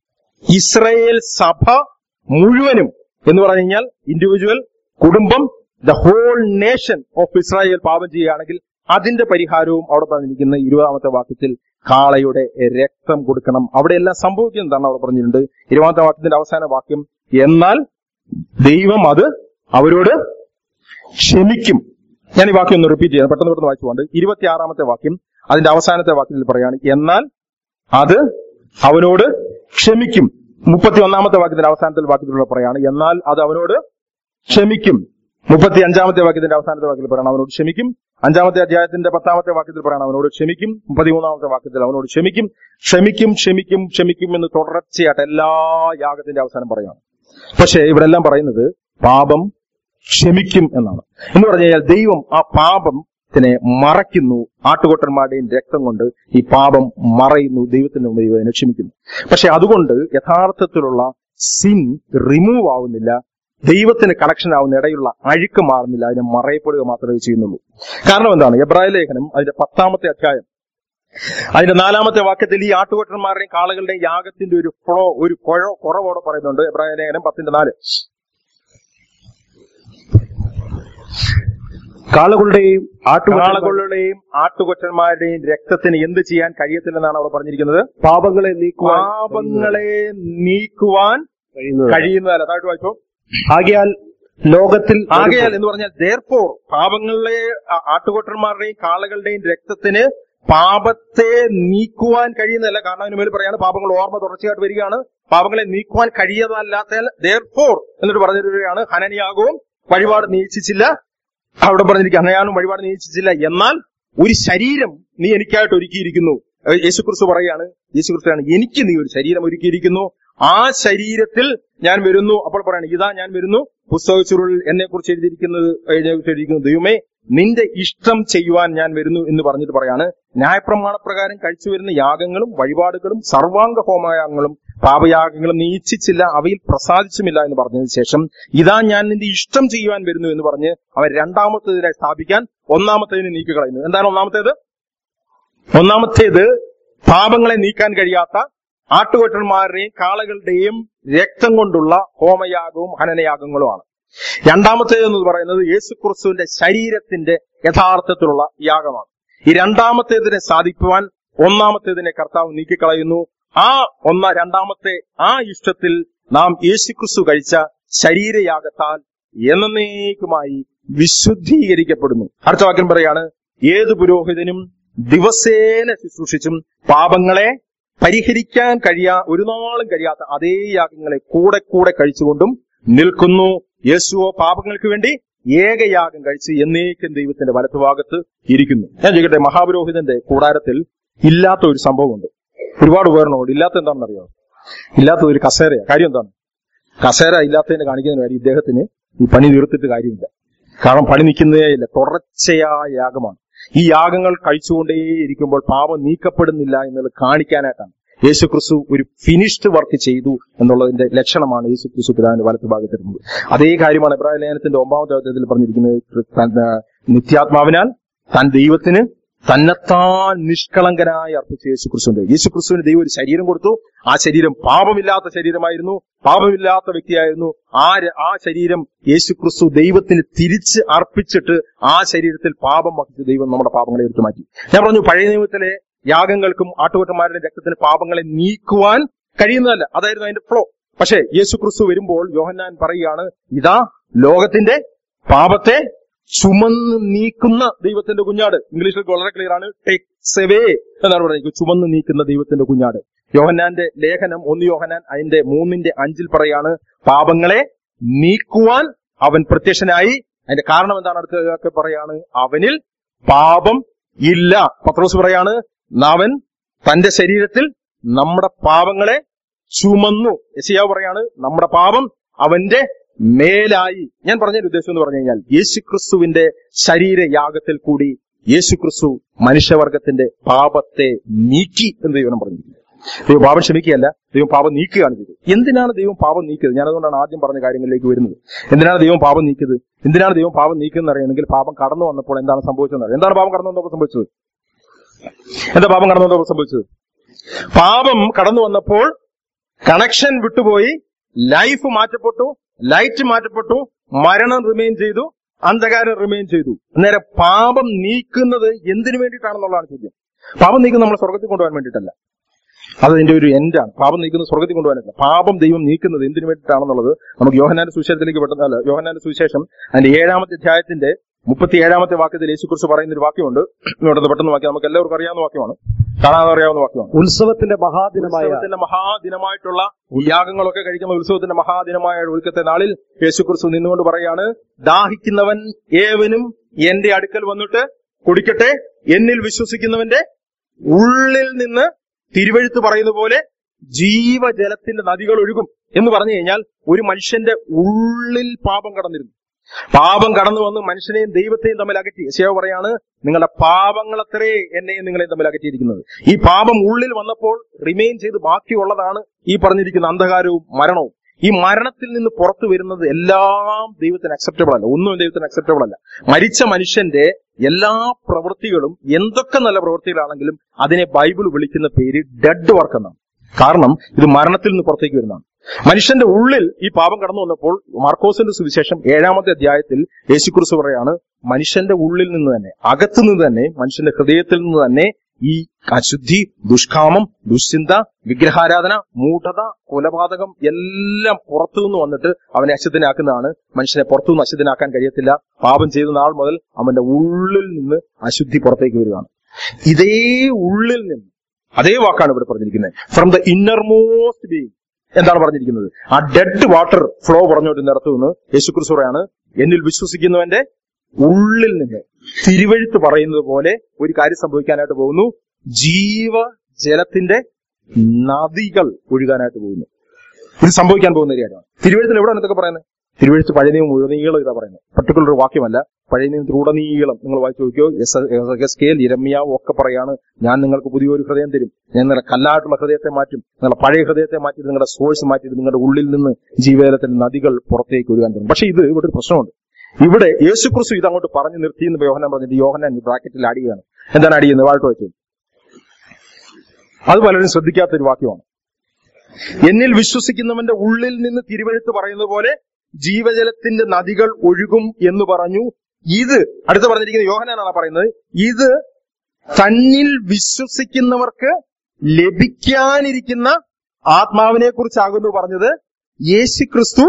ഇസ്രയേൽ സഭ മുഴുവനും എന്ന് പറഞ്ഞു കഴിഞ്ഞാൽ ഇൻഡിവിജ്വൽ കുടുംബം the whole nation of Israel പാപം ചെയ്യുകയാണെങ്കിൽ അതിന്റെ പരിഹാരവും അവിടെ പറഞ്ഞിരിക്കുന്ന ഇരുപതാമത്തെ വാക്യത്തിൽ കാളയുടെ രക്തം കൊടുക്കണം അവിടെ എല്ലാം സംഭവിക്കുന്നതാണ് അവിടെ പറഞ്ഞിട്ടുണ്ട് ഇരുപതാമത്തെ വാക്യത്തിന്റെ അവസാന വാക്യം എന്നാൽ ദൈവം അത് അവരോട് ക്ഷമിക്കും ഞാൻ ഈ വാക്യം ഒന്ന് റിപ്പീറ്റ് ചെയ്യാം പെട്ടെന്ന് പെട്ടെന്ന് വായിച്ചു പോകണ്ട് ഇരുപത്തിയാറാമത്തെ വാക്യം അതിന്റെ അവസാനത്തെ വാക്യത്തിൽ പറയാണ് എന്നാൽ അത് അവനോട് ക്ഷമിക്കും മുപ്പത്തി ഒന്നാമത്തെ വാക്യത്തിന്റെ അവസാനത്തെ വാക്യത്തിലൂടെ പറയാണ് എന്നാൽ അത് അവനോട് ക്ഷമിക്കും മുപ്പത്തി അഞ്ചാമത്തെ വാക്യത്തിന്റെ അവസാനത്തെ വാക്യത്തിൽ പറയണം അവനോട് ക്ഷമിക്കും അഞ്ചാമത്തെ അധ്യായത്തിന്റെ പത്താമത്തെ വാക്യത്തിൽ പറയണം അവനോട് ക്ഷമിക്കും മുപ്പത്തിമൂന്നാമത്തെ വാക്യത്തിൽ അവനോട് ക്ഷമിക്കും ക്ഷമിക്കും ക്ഷമിക്കും ക്ഷമിക്കും എന്ന് തുടർച്ചയായിട്ട് എല്ലാ യാഗത്തിന്റെ അവസാനം പറയാണ് പക്ഷേ ഇവിടെ എല്ലാം പറയുന്നത് പാപം ക്ഷമിക്കും എന്നാണ് എന്ന് പറഞ്ഞു കഴിഞ്ഞാൽ ദൈവം ആ പാപത്തിനെ മറയ്ക്കുന്നു ആട്ടുകൊട്ടന്മാരുടെയും രക്തം കൊണ്ട് ഈ പാപം മറയുന്നു ദൈവത്തിന് മുമ്പ് ദൈവം അതിനെ ക്ഷമിക്കുന്നു പക്ഷെ അതുകൊണ്ട് യഥാർത്ഥത്തിലുള്ള സിൻ റിമൂവ് ആവുന്നില്ല ദൈവത്തിന് കണക്ഷൻ ആവുന്ന ഇടയുള്ള അഴുക്ക് മാറുന്നില്ല അതിനെ മറയപ്പെടുക മാത്രമേ ചെയ്യുന്നുള്ളൂ കാരണം എന്താണ് എബ്രായ ലേഖനം അതിന്റെ പത്താമത്തെ അധ്യായം അതിന്റെ നാലാമത്തെ വാക്യത്തിൽ ഈ ആട്ടുകൊട്ടന്മാരുടെയും കാളകളുടെയും യാഗത്തിന്റെ ഒരു ഫ്ലോ ഒരു കുഴ കുറവോടെ പറയുന്നുണ്ട് എബ്രായ ലേഖനം പത്തിന്റെ നാല് കാളകളുടെയും ആട്ടുകാളകളുടെ കാളകളുടെയും ആട്ടുകൊറ്റന്മാരുടെയും രക്തത്തിന് എന്ത് ചെയ്യാൻ കഴിയത്തില്ലെന്നാണ് അവിടെ പറഞ്ഞിരിക്കുന്നത് പാപങ്ങളെ നീക്കുവാൻ പാപങ്ങളെ നീക്കുവാൻ കഴിയുന്നത് കഴിയുന്നതല്ല താഴ്ത്തു വായിച്ചോ ആകയാൽ ലോകത്തിൽ ആകയാൽ എന്ന് പറഞ്ഞാൽ therefore പാപങ്ങളിലെ ആ- ആട്ടുകൊട്ടന്മാരുടെയും കാളകളുടെയും രക്തത്തിന് പാപത്തെ നീക്കുവാൻ കഴിയുന്നതല്ല കാരണം അതിന് മേൽ പറയാണ് പാപങ്ങൾ ഓർമ്മ തുടർച്ചയായിട്ട് വരികയാണ് പാപങ്ങളെ നീക്കുവാൻ കഴിയാതല്ലാത്ത therefore എന്നിട്ട് പറഞ്ഞിരിക്കുകയാണ് ഹനനയാകവും വഴിപാട് നീക്ഷിച്ചില്ല അവിടെ പറഞ്ഞിരിക്കുക ഹനയാനും വഴിപാട് നീക്ഷിച്ചില്ല എന്നാൽ ഒരു ശരീരം നീ എനിക്കായിട്ട് ഒരുക്കിയിരിക്കുന്നു ഏഹ് യേശുക്രിസ്തു പറയാണ് യേശുക്രിസ്തുയാണ് എനിക്ക് നീ ഒരു ശരീരം ഒരുക്കിയിരിക്കുന്നു ആ ശരീരത്തിൽ ഞാൻ വരുന്നു അപ്പോൾ പറയാണ് ഇതാ ഞാൻ വരുന്നു പുസ്തക ചുരുളിൽ എന്നെ കുറിച്ച് എഴുതിയിരിക്കുന്നത് എഴുതിയിരിക്കുന്നത് ദൈവമേ നിന്റെ ഇഷ്ടം ചെയ്യുവാൻ ഞാൻ വരുന്നു എന്ന് പറഞ്ഞിട്ട് പറയാണ് ന്യായപ്രമാണ പ്രകാരം കഴിച്ചു വരുന്ന യാഗങ്ങളും വഴിപാടുകളും സർവാംഗ ഹോമയാഗങ്ങളും പാപയാഗങ്ങളും നീ ഇച്ഛിച്ചില്ല അവയിൽ പ്രസാദിച്ചുമില്ല എന്ന് പറഞ്ഞതിന് ശേഷം ഇതാ ഞാൻ നിന്റെ ഇഷ്ടം ചെയ്യുവാൻ വരുന്നു എന്ന് പറഞ്ഞ് അവൻ രണ്ടാമത്തേതിനെ സ്ഥാപിക്കാൻ ഒന്നാമത്തേതിനെ നീക്കി കളയുന്നു എന്താണ് ഒന്നാമത്തേത് ഒന്നാമത്തേത് പാപങ്ങളെ നീക്കാൻ കഴിയാത്ത ആട്ടുകൊറ്റന്മാരുടെയും കാളകളുടെയും രക്തം കൊണ്ടുള്ള ഹോമയാഗവും ഹനനയാഗങ്ങളുമാണ് രണ്ടാമത്തേത് എന്ന് പറയുന്നത് യേശുക്രിസ്തുവിന്റെ ശരീരത്തിന്റെ യഥാർത്ഥത്തിലുള്ള യാഗമാണ് ഈ രണ്ടാമത്തേതിനെ സാധിക്കുവാൻ ഒന്നാമത്തേതിനെ കർത്താവ് നീക്കിക്കളയുന്നു ആ ഒന്ന രണ്ടാമത്തെ ആ ഇഷ്ടത്തിൽ നാം യേശുക്രിസ്തു കഴിച്ച ശരീരയാഗത്താൽ എന്നേക്കുമായി വിശുദ്ധീകരിക്കപ്പെടുന്നു അടുത്ത വാക്യം പറയാണ് ഏത് പുരോഹിതനും ദിവസേന ശുശ്രൂഷിച്ചും പാപങ്ങളെ പരിഹരിക്കാൻ കഴിയാ ഒരു നാളും കഴിയാത്ത അതേ യാഗങ്ങളെ കൂടെ കൂടെ കഴിച്ചുകൊണ്ടും നിൽക്കുന്നു യേശുവോ പാപങ്ങൾക്ക് വേണ്ടി ഏകയാഗം കഴിച്ച് എന്നേക്കും ദൈവത്തിന്റെ വലത്തുഭാഗത്ത് ഇരിക്കുന്നു ഞാൻ ചോദിക്കട്ടെ മഹാപുരോഹിതന്റെ കൂടാരത്തിൽ ഇല്ലാത്ത ഒരു സംഭവമുണ്ട് ഒരുപാട് ഉപകരണമുണ്ട് ഇല്ലാത്ത എന്താണെന്നറിയോ ഇല്ലാത്ത ഒരു കസേരയാ കാര്യം എന്താണ് കസേര ഇല്ലാത്തതിനെ കാണിക്കുന്നതിന് കാര്യം ഇദ്ദേഹത്തിന് ഈ പണി തീർത്തിട്ട് കാര്യമില്ല കാരണം പണി നിൽക്കുന്നതേ ഇല്ല തുടർച്ചയായ യാഗമാണ് ഈ യാഗങ്ങൾ കഴിച്ചുകൊണ്ടേയിരിക്കുമ്പോൾ പാപം നീക്കപ്പെടുന്നില്ല എന്നുള്ളത് കാണിക്കാനായിട്ടാണ് യേശു ക്രിസ്തു ഒരു ഫിനിഷ്ഡ് വർക്ക് ചെയ്തു എന്നുള്ളതിന്റെ ലക്ഷണമാണ് യേശു ക്രിസ്തു പിതാവിന്റെ വലത്ത് ഭാഗത്തിരുന്നത് അതേ കാര്യമാണ് ഇബ്രാഹിം ലേഖനത്തിന്റെ ഒമ്പതാമത്തെ അധ്യായത്തിൽ പറഞ്ഞിരിക്കുന്നത് താൻ, ആ, നിത്യാത്മാവിനാൽ താൻ ദൈവത്തിന് തന്നെത്താൻ നിഷ്കളങ്കനായി അർപ്പിച്ച യേശു ക്രിസ്തുവിന്റെ യേശു ക്രിസ്തുവിന് ദൈവം ഒരു ശരീരം കൊടുത്തു ആ ശരീരം പാപമില്ലാത്ത ശരീരമായിരുന്നു പാപമില്ലാത്ത വ്യക്തിയായിരുന്നു ആ ര- ആ ശരീരം യേശു ക്രിസ്തു ദൈവത്തിന് തിരിച്ച് അർപ്പിച്ചിട്ട് ആ ശരീരത്തിൽ പാപം വഹിച്ച് ദൈവം നമ്മുടെ പാപങ്ങളെ എടുത്തു മാറ്റി ഞാൻ പറഞ്ഞു പഴയ നിയമത്തിലെ യാഗങ്ങൾക്കും ആട്ടുകൊറ്റന്മാരുടെ രക്തത്തിന് പാപങ്ങളെ നീക്കുവാൻ കഴിയുന്നതല്ല അതായിരുന്നു അതിന്റെ ഫ്ലോ പക്ഷേ യേശു ക്രിസ്തു വരുമ്പോൾ യോഹന്നാൻ പറയുകയാണ് ഇതാ ലോകത്തിന്റെ പാപത്തെ ചുമന്ന് നീക്കുന്ന ദൈവത്തിന്റെ കുഞ്ഞാട് ഇംഗ്ലീഷിൽ വളരെ ക്ലിയർ ആണ് ടേക്സ് എവേ എന്നാണ് പറയുന്നത് ചുമന്ന് നീക്കുന്ന ദൈവത്തിന്റെ കുഞ്ഞാട് യോഹന്നാന്റെ ലേഖനം ഒന്ന് യോഹന്നാൻ അതിന്റെ മൂന്നിന്റെ അഞ്ചിൽ പറയാണ് പാപങ്ങളെ നീക്കുവാൻ അവൻ പ്രത്യക്ഷനായി അതിന്റെ കാരണം എന്താണ് അടുത്തൊക്കെ പറയാണ് അവനിൽ പാപം ഇല്ല പത്രോസ് പറയാണ് അവൻ തന്റെ ശരീരത്തിൽ നമ്മുടെ പാപങ്ങളെ ചുമന്നു യശിയാവ് പറയാണ് നമ്മുടെ പാപം അവന്റെ മേലായി ഞാൻ പറഞ്ഞ ഉദ്ദേശം എന്ന് പറഞ്ഞു കഴിഞ്ഞാൽ യേശുക്രിസ്തുവിന്റെ ശരീരയാഗത്തിൽ കൂടി യേശുക്രിസ്തു മനുഷ്യവർഗത്തിന്റെ പാപത്തെ നീക്കി എന്ന് ദൈവം പറഞ്ഞിരിക്കുന്നത് ദൈവം പാപം ക്ഷമിക്കുകയല്ല ദൈവം പാപം നീക്കുകയാണ് ചെയ്തത് എന്തിനാണ് ദൈവം പാപം നീക്കിയത് ഞാൻ അതുകൊണ്ടാണ് ആദ്യം പറഞ്ഞ കാര്യങ്ങളിലേക്ക് വരുന്നത് എന്തിനാണ് ദൈവം പാപം നീക്കിയത് എന്തിനാണ് ദൈവം പാപം നീക്കിയെന്ന് അറിയണമെങ്കിൽ പാപം കടന്നു വന്നപ്പോൾ എന്താണ് സംഭവിച്ചതെന്ന് അറിയാം എന്താണ് പാപം കടന്നു വന്നപ്പോൾ സംഭവിച്ചത് എന്താ പാപം കടന്നു വന്നപ്പോൾ സംഭവിച്ചത് പാപം കടന്നു വന്നപ്പോൾ കണക്ഷൻ വിട്ടുപോയി ലൈഫ് മാറ്റപ്പെട്ടു ലൈറ്റ് മാറ്റപ്പെട്ടു മരണം റിമെയിൻ ചെയ്തു അന്ധകാരം റിമെയിൻ ചെയ്തു അന്നേരം പാപം നീക്കുന്നത് എന്തിനു വേണ്ടിയിട്ടാണെന്നുള്ളതാണ് ചോദ്യം പാപം നീക്കുന്നത് നമ്മളെ സ്വർഗത്തിൽ കൊണ്ടുപോകാൻ വേണ്ടിയിട്ടല്ല അതതിന്റെ ഒരു എൻഡാണ് പാപം നീക്കുന്നത് സ്വർഗത്തിൽ കൊണ്ടുപോകാനല്ല പാപം ദൈവം നീക്കുന്നത് എന്തിനു വേണ്ടിയിട്ടാണെന്നുള്ളത് നമുക്ക് യോഹനാന്റെ സുവിശേഷത്തിലേക്ക് പെട്ടെന്ന് അല്ല യോഹനാന്റെ സുവിശേഷം അതിന്റെ ഏഴാമത്തെ അധ്യായത്തിന്റെ മുപ്പത്തി ഏഴാമത്തെ വാക്യത്തിൽ യേശുക്കുറിച്ച് പറയുന്ന ഒരു വാക്യമുണ്ട് ഇവിടുന്ന് പെട്ടെന്ന് വാക്യം നമുക്ക് എല്ലാവർക്കും അറിയാവുന്ന വാക്യമാണ് കാണാതെ അറിയാവുന്ന വാക്യമാണ് ഉത്സവത്തിന്റെ മഹാദിനമായ ഉത്സവത്തിന്റെ മഹാദിനമായിട്ടുള്ള ഈ യാഗങ്ങളൊക്കെ കഴിക്കുന്ന ഉത്സവത്തിന്റെ മഹാദിനമായ ഒഴുക്കത്തെ നാളിൽ യേശുക്രിസ്തു നിന്നുകൊണ്ട് പറയാണ് ദാഹിക്കുന്നവൻ ഏവനും എന്റെ അടുക്കൽ വന്നിട്ട് കുടിക്കട്ടെ എന്നിൽ വിശ്വസിക്കുന്നവന്റെ ഉള്ളിൽ നിന്ന് തിരുവഴുത്ത് പറയുന്ന പോലെ ജീവജലത്തിന്റെ നദികൾ ഒഴുകും എന്ന് പറഞ്ഞു കഴിഞ്ഞാൽ ഒരു മനുഷ്യന്റെ ഉള്ളിൽ പാപം കടന്നിരുന്നു പാപം കടന്നു വന്ന് മനുഷ്യനെയും ദൈവത്തെയും തമ്മിൽ അകറ്റി ശേവ പറയാണ് നിങ്ങളുടെ പാപങ്ങളത്രേ എന്നെയും നിങ്ങളെയും തമ്മിൽ അകറ്റിയിരിക്കുന്നത് ഈ പാപം ഉള്ളിൽ വന്നപ്പോൾ റിമെയിൻ ചെയ്ത് ബാക്കിയുള്ളതാണ് ഈ പറഞ്ഞിരിക്കുന്ന അന്ധകാരവും മരണവും ഈ മരണത്തിൽ നിന്ന് പുറത്തു വരുന്നത് എല്ലാം ദൈവത്തിന് അക്സെപ്റ്റബിൾ അല്ല ഒന്നും ദൈവത്തിന് അക്സെപ്റ്റബിൾ അല്ല മരിച്ച മനുഷ്യന്റെ എല്ലാ പ്രവൃത്തികളും എന്തൊക്കെ നല്ല പ്രവൃത്തികളാണെങ്കിലും അതിനെ ബൈബിൾ വിളിക്കുന്ന പേര് ഡെഡ് വർക്ക് എന്നാണ് കാരണം ഇത് മരണത്തിൽ നിന്ന് പുറത്തേക്ക് വരുന്നതാണ് മനുഷ്യന്റെ ഉള്ളിൽ ഈ പാപം കടന്നു വന്നപ്പോൾ മാർക്കോസിന്റെ സുവിശേഷം ഏഴാമത്തെ അധ്യായത്തിൽ യേശുക്രിസ്തു പറയാണ് മനുഷ്യന്റെ ഉള്ളിൽ നിന്ന് തന്നെ അകത്തു നിന്ന് തന്നെ മനുഷ്യന്റെ ഹൃദയത്തിൽ നിന്ന് തന്നെ ഈ അശുദ്ധി ദുഷ്കാമം ദുശ്ചിന്ത വിഗ്രഹാരാധന മൂഢത കൊലപാതകം എല്ലാം പുറത്തുനിന്ന് വന്നിട്ട് അവനെ അശുദ്ധനാക്കുന്നതാണ് മനുഷ്യനെ പുറത്തുനിന്ന് അശുദ്ധനാക്കാൻ കഴിയത്തില്ല പാപം ചെയ്ത നാൾ മുതൽ അവന്റെ ഉള്ളിൽ നിന്ന് അശുദ്ധി പുറത്തേക്ക് വരികയാണ് ഇതേ ഉള്ളിൽ നിന്ന് അതേ വാക്കാണ് ഇവിടെ പറഞ്ഞിരിക്കുന്നത് ഫ്രം ദ ഇന്നർമോസ്റ്റ് ബീങ് എന്താണ് പറഞ്ഞിരിക്കുന്നത് ആ ഡെഡ് വാട്ടർ ഫ്ലോ പറഞ്ഞുകൊണ്ട് നിരത്തു നിന്ന് യേശുക്രിസ്തു പറയാണ് എന്നിൽ വിശ്വസിക്കുന്നവന്റെ ഉള്ളിൽ നിന്ന് തിരുവഴുത്ത് പറയുന്നത് പോലെ ഒരു കാര്യം സംഭവിക്കാനായിട്ട് പോകുന്നു ജീവ ജലത്തിന്റെ നദികൾ ഒഴുകാനായിട്ട് പോകുന്നു ഇത് സംഭവിക്കാൻ പോകുന്ന ഒരു കാര്യമാണ് തിരുവഴുത്തിൽ എവിടെയാണ് ഇതൊക്കെ പറയുന്നത് തിരുവഴുത്ത് പഴയ നിയമം മുഴുനീളം ഇതാ പറയുന്നത് പർട്ടിക്കുലർ ഒരു വാക്യമല്ല പഴയ നിയമത്തിൽ ഉടനീളം നിങ്ങൾ വായിച്ചു നോക്കിയോ എസ് കെ ഇരമ്യാവ് ഒക്കെ പറയാണ് ഞാൻ നിങ്ങൾക്ക് പുതിയൊരു ഹൃദയം തരും ഞാൻ നിങ്ങളുടെ കല്ലായിട്ടുള്ള ഹൃദയത്തെ മാറ്റും നിങ്ങളുടെ പഴയ ഹൃദയത്തെ മാറ്റി നിങ്ങളുടെ സോഴ്സ് മാറ്റി നിങ്ങളുടെ ഉള്ളിൽ നിന്ന് ജീവജലത്തിന്റെ നദികൾ പുറത്തേക്ക് ഒഴുകാൻ തുടങ്ങും പക്ഷെ ഇത് ഇവിടെ ഒരു പ്രശ്നമുണ്ട് ഇവിടെ യേശുക്രിസ്തു ഇത് അങ്ങോട്ട് പറഞ്ഞു നിർത്തി എന്ന് യോഹനാൻ പറഞ്ഞിട്ട് യോഹനാൻ ബ്രാക്കറ്റിൽ ആഡ് ചെയ്യാണ് എന്താണ് ആഡ് ചെയ്യുന്നത് വാഴ്ത്ത വെച്ചു അത് പലരും ശ്രദ്ധിക്കാത്ത ഒരു വാക്യമാണ് എന്നിൽ വിശ്വസിക്കുന്നവന്റെ ഉള്ളിൽ നിന്ന് തിരുവഴുത്ത് പറയുന്നത് പോലെ ജീവജലത്തിന്റെ നദികൾ ഒഴുകും എന്ന് പറഞ്ഞു ഇത് അടുത്ത് പറഞ്ഞിരിക്കുന്ന യോഹനാനാണ് പറയുന്നത് ഇത് തന്നിൽ വിശ്വസിക്കുന്നവർക്ക് ലഭിക്കാനിരിക്കുന്ന ആത്മാവിനെ കുറിച്ചാകുന്നു പറഞ്ഞത് യേശു ക്രിസ്തു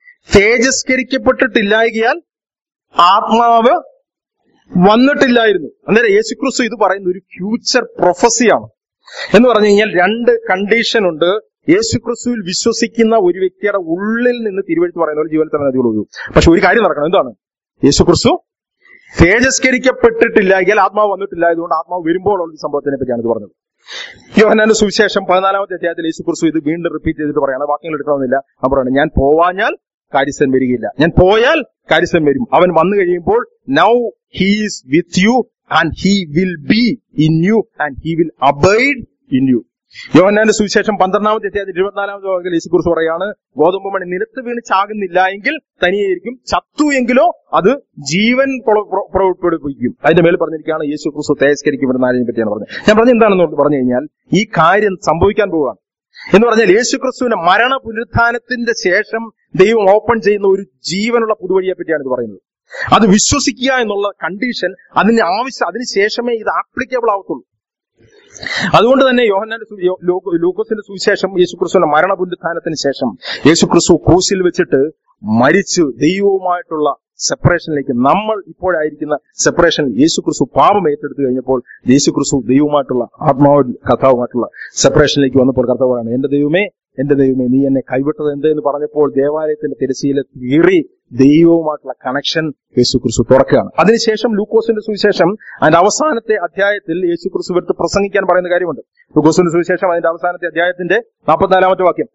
തേജസ്കരിക്കപ്പെട്ടിട്ടില്ലായകയാൽ ആത്മാവ് വന്നിട്ടില്ലായിരുന്നു അന്നേരം യേശു ക്രിസ്തു ഇത് പറയുന്ന ഒരു ഫ്യൂച്ചർ പ്രൊഫസിയാണ് എന്ന് പറഞ്ഞു കഴിഞ്ഞാൽ രണ്ട് കണ്ടീഷൻ ഉണ്ട് യേശുക്രിസ്തുവിൽ വിശ്വസിക്കുന്ന ഒരു വ്യക്തിയുടെ ഉള്ളിൽ നിന്ന് തിരുവഴുത്ത് പറയുന്ന പോലെ ജീവിതത്തിൽ നദികൾ ഒഴുകും പക്ഷെ ഒരു കാര്യം നടക്കണം എന്താണ് യേശുക്രിസ്തു തേജസ്കരിക്കപ്പെട്ടിട്ടില്ല എങ്കിൽ ആത്മാവ് വന്നിട്ടില്ല ഇതുകൊണ്ട് ആത്മാവ് വരുമ്പോൾ ഉള്ള സംഭവത്തിനെ പറ്റിയാണ് ഇത് പറഞ്ഞത് യോഹനാന്റെ സുവിശേഷം പതിനാലാമത്തെ അധ്യായത്തിൽ യേശുക്രിസ്തു ഇത് വീണ്ടും റിപ്പീറ്റ് ചെയ്തിട്ട് പറയാണ് വാക്യങ്ങൾ എടുക്കണമെന്നില്ല അവൻ പറയണം ഞാൻ പോവാഞ്ഞാൽ കാര്യസ്ഥൻ വരികയില്ല ഞാൻ പോയാൽ കാര്യസ്ഥൻ വരും അവൻ വന്നു കഴിയുമ്പോൾ now he's with you and he will be in you and he will abide in you യോഹന്നാന്റെ സുവിശേഷം പന്ത്രണ്ടാമത്തെ അധ്യായത്തിൽ ഇരുപത്തിനാലാമത്തെ വാക്കിൽ യേശുക്കുറിച്ച് പറയാണ് ഗോതമ്പ് മണി നിലത്ത് വീണ് ചാകുന്നില്ല എങ്കിൽ തനിയായിരിക്കും ചത്തു എങ്കിലോ അത് ജീവൻ പുറ- പുറ- പുറപ്പെടുവിക്കും അതിന്റെ മേൽ പറഞ്ഞിരിക്കുകയാണ് യേശു ക്രിസ്തു തേജസ്കരിക്കപ്പെടുന്ന ആരെയും പറ്റിയാണ് പറഞ്ഞത് ഞാൻ പറഞ്ഞത് എന്താണെന്ന് പറഞ്ഞു കഴിഞ്ഞാൽ ഈ കാര്യം സംഭവിക്കാൻ പോവുകയാണ് എന്ന് പറഞ്ഞാൽ യേശു ക്രിസ്തുവിന്റെ മരണ പുനരുത്ഥാനത്തിന്റെ ശേഷം ദൈവം ഓപ്പൺ ചെയ്യുന്ന ഒരു ജീവനുള്ള പുതുവഴിയെ പറ്റിയാണ് ഇത് പറയുന്നത് അത് വിശ്വസിക്കുക എന്നുള്ള കണ്ടീഷൻ അതിന് ആവശ്യം അതിന് ശേഷമേ ഇത് ആപ്ലിക്കബിൾ ആവത്തുള്ളൂ അതുകൊണ്ട് തന്നെ യോഹന്നാന്റെ സു- യോ- ലൂക്കോ- ലൂക്കോസിന്റെ സുവിശേഷം യേശുക്രിസ്തുവിന്റെ മരണ പുനരുത്ഥാനത്തിന് ശേഷം യേശുക്രിസ്തു ക്രൂശിൽ വെച്ചിട്ട് മരിച്ചു ദൈവവുമായിട്ടുള്ള സെപ്പറേഷനിലേക്ക് നമ്മൾ ഇപ്പോഴായിരിക്കുന്ന സെപ്പറേഷനിൽ യേശുക്രിസ്തു പാപം ഏറ്റെടുത്തു കഴിഞ്ഞപ്പോൾ യേശുക്രിസ്തു ദൈവവുമായിട്ടുള്ള ആത്മാവ് കർത്താവുമായിട്ടുള്ള സെപ്പറേഷനിലേക്ക് വന്നപ്പോൾ കർത്താവാണ് എന്റെ ദൈവമേ എന്റെ ദൈവമേ നീ എന്നെ കൈവിട്ടത് എന്ത് എന്ന് പറഞ്ഞപ്പോൾ ദേവാലയത്തിന്റെ തിരശ്ശീല കീറി ദൈവവുമായിട്ടുള്ള കണക്ഷൻ യേശുക്രിസ്തു തുറക്കുകയാണ് അതിനുശേഷം ലൂക്കോസിന്റെ സുവിശേഷം അതിന്റെ അവസാനത്തെ അധ്യായത്തിൽ യേശുക്രിസ്തു എടുത്ത് പ്രസംഗിക്കാൻ പറയുന്ന കാര്യമുണ്ട് ലൂക്കോസിന്റെ സുവിശേഷം അതിന്റെ അവസാനത്തെ അധ്യായത്തിന്റെ നാൽപ്പത്തിനാലാമത്തെ വാക്യം